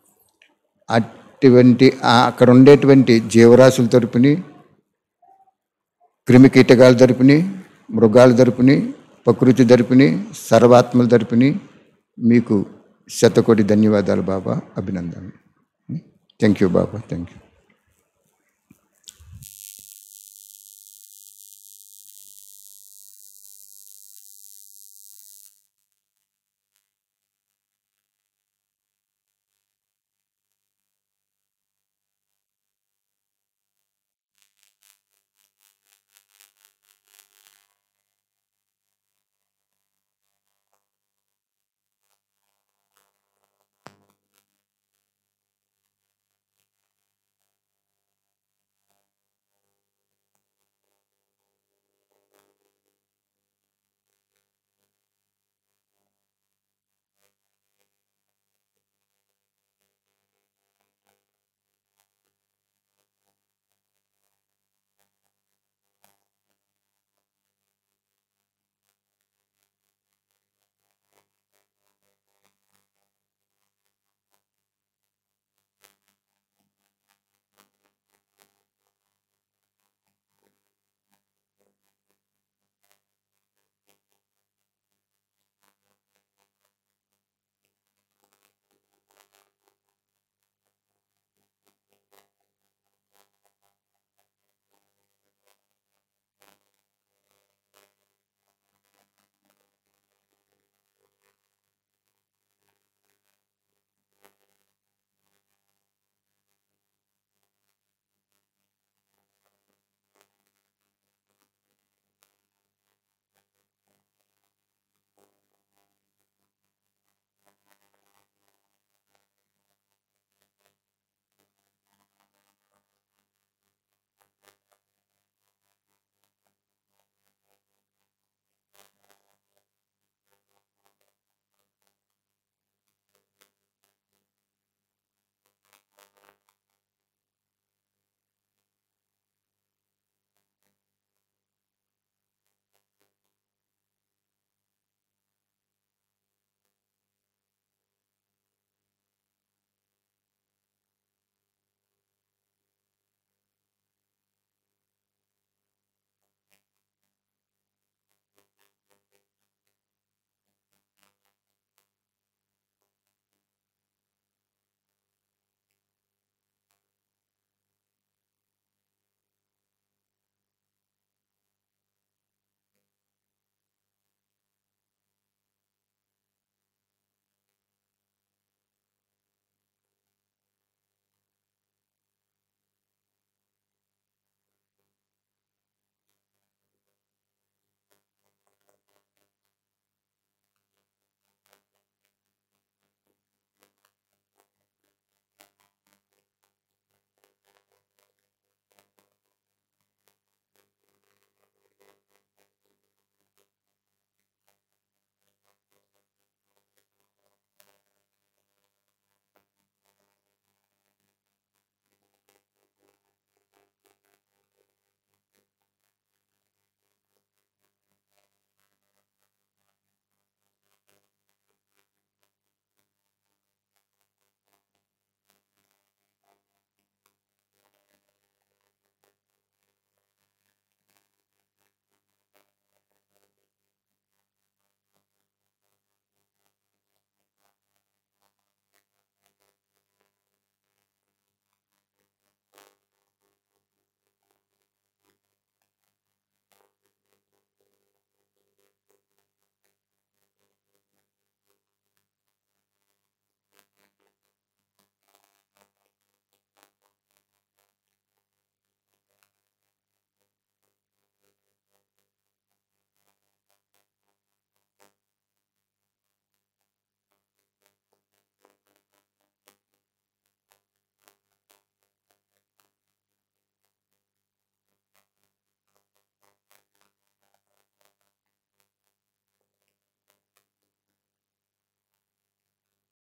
అటువంటి ఆ- అక్కడ ఉండేటువంటి జీవరాశుల తరపుని క్రిమి కీటకాల తరపుని మృగాల తరపుని ప్రకృతి తరపుని సర్వాత్మల తరపుని మీకు శతకోటి ధన్యవాదాలు బాబా అభినందనలు thank you Baba thank you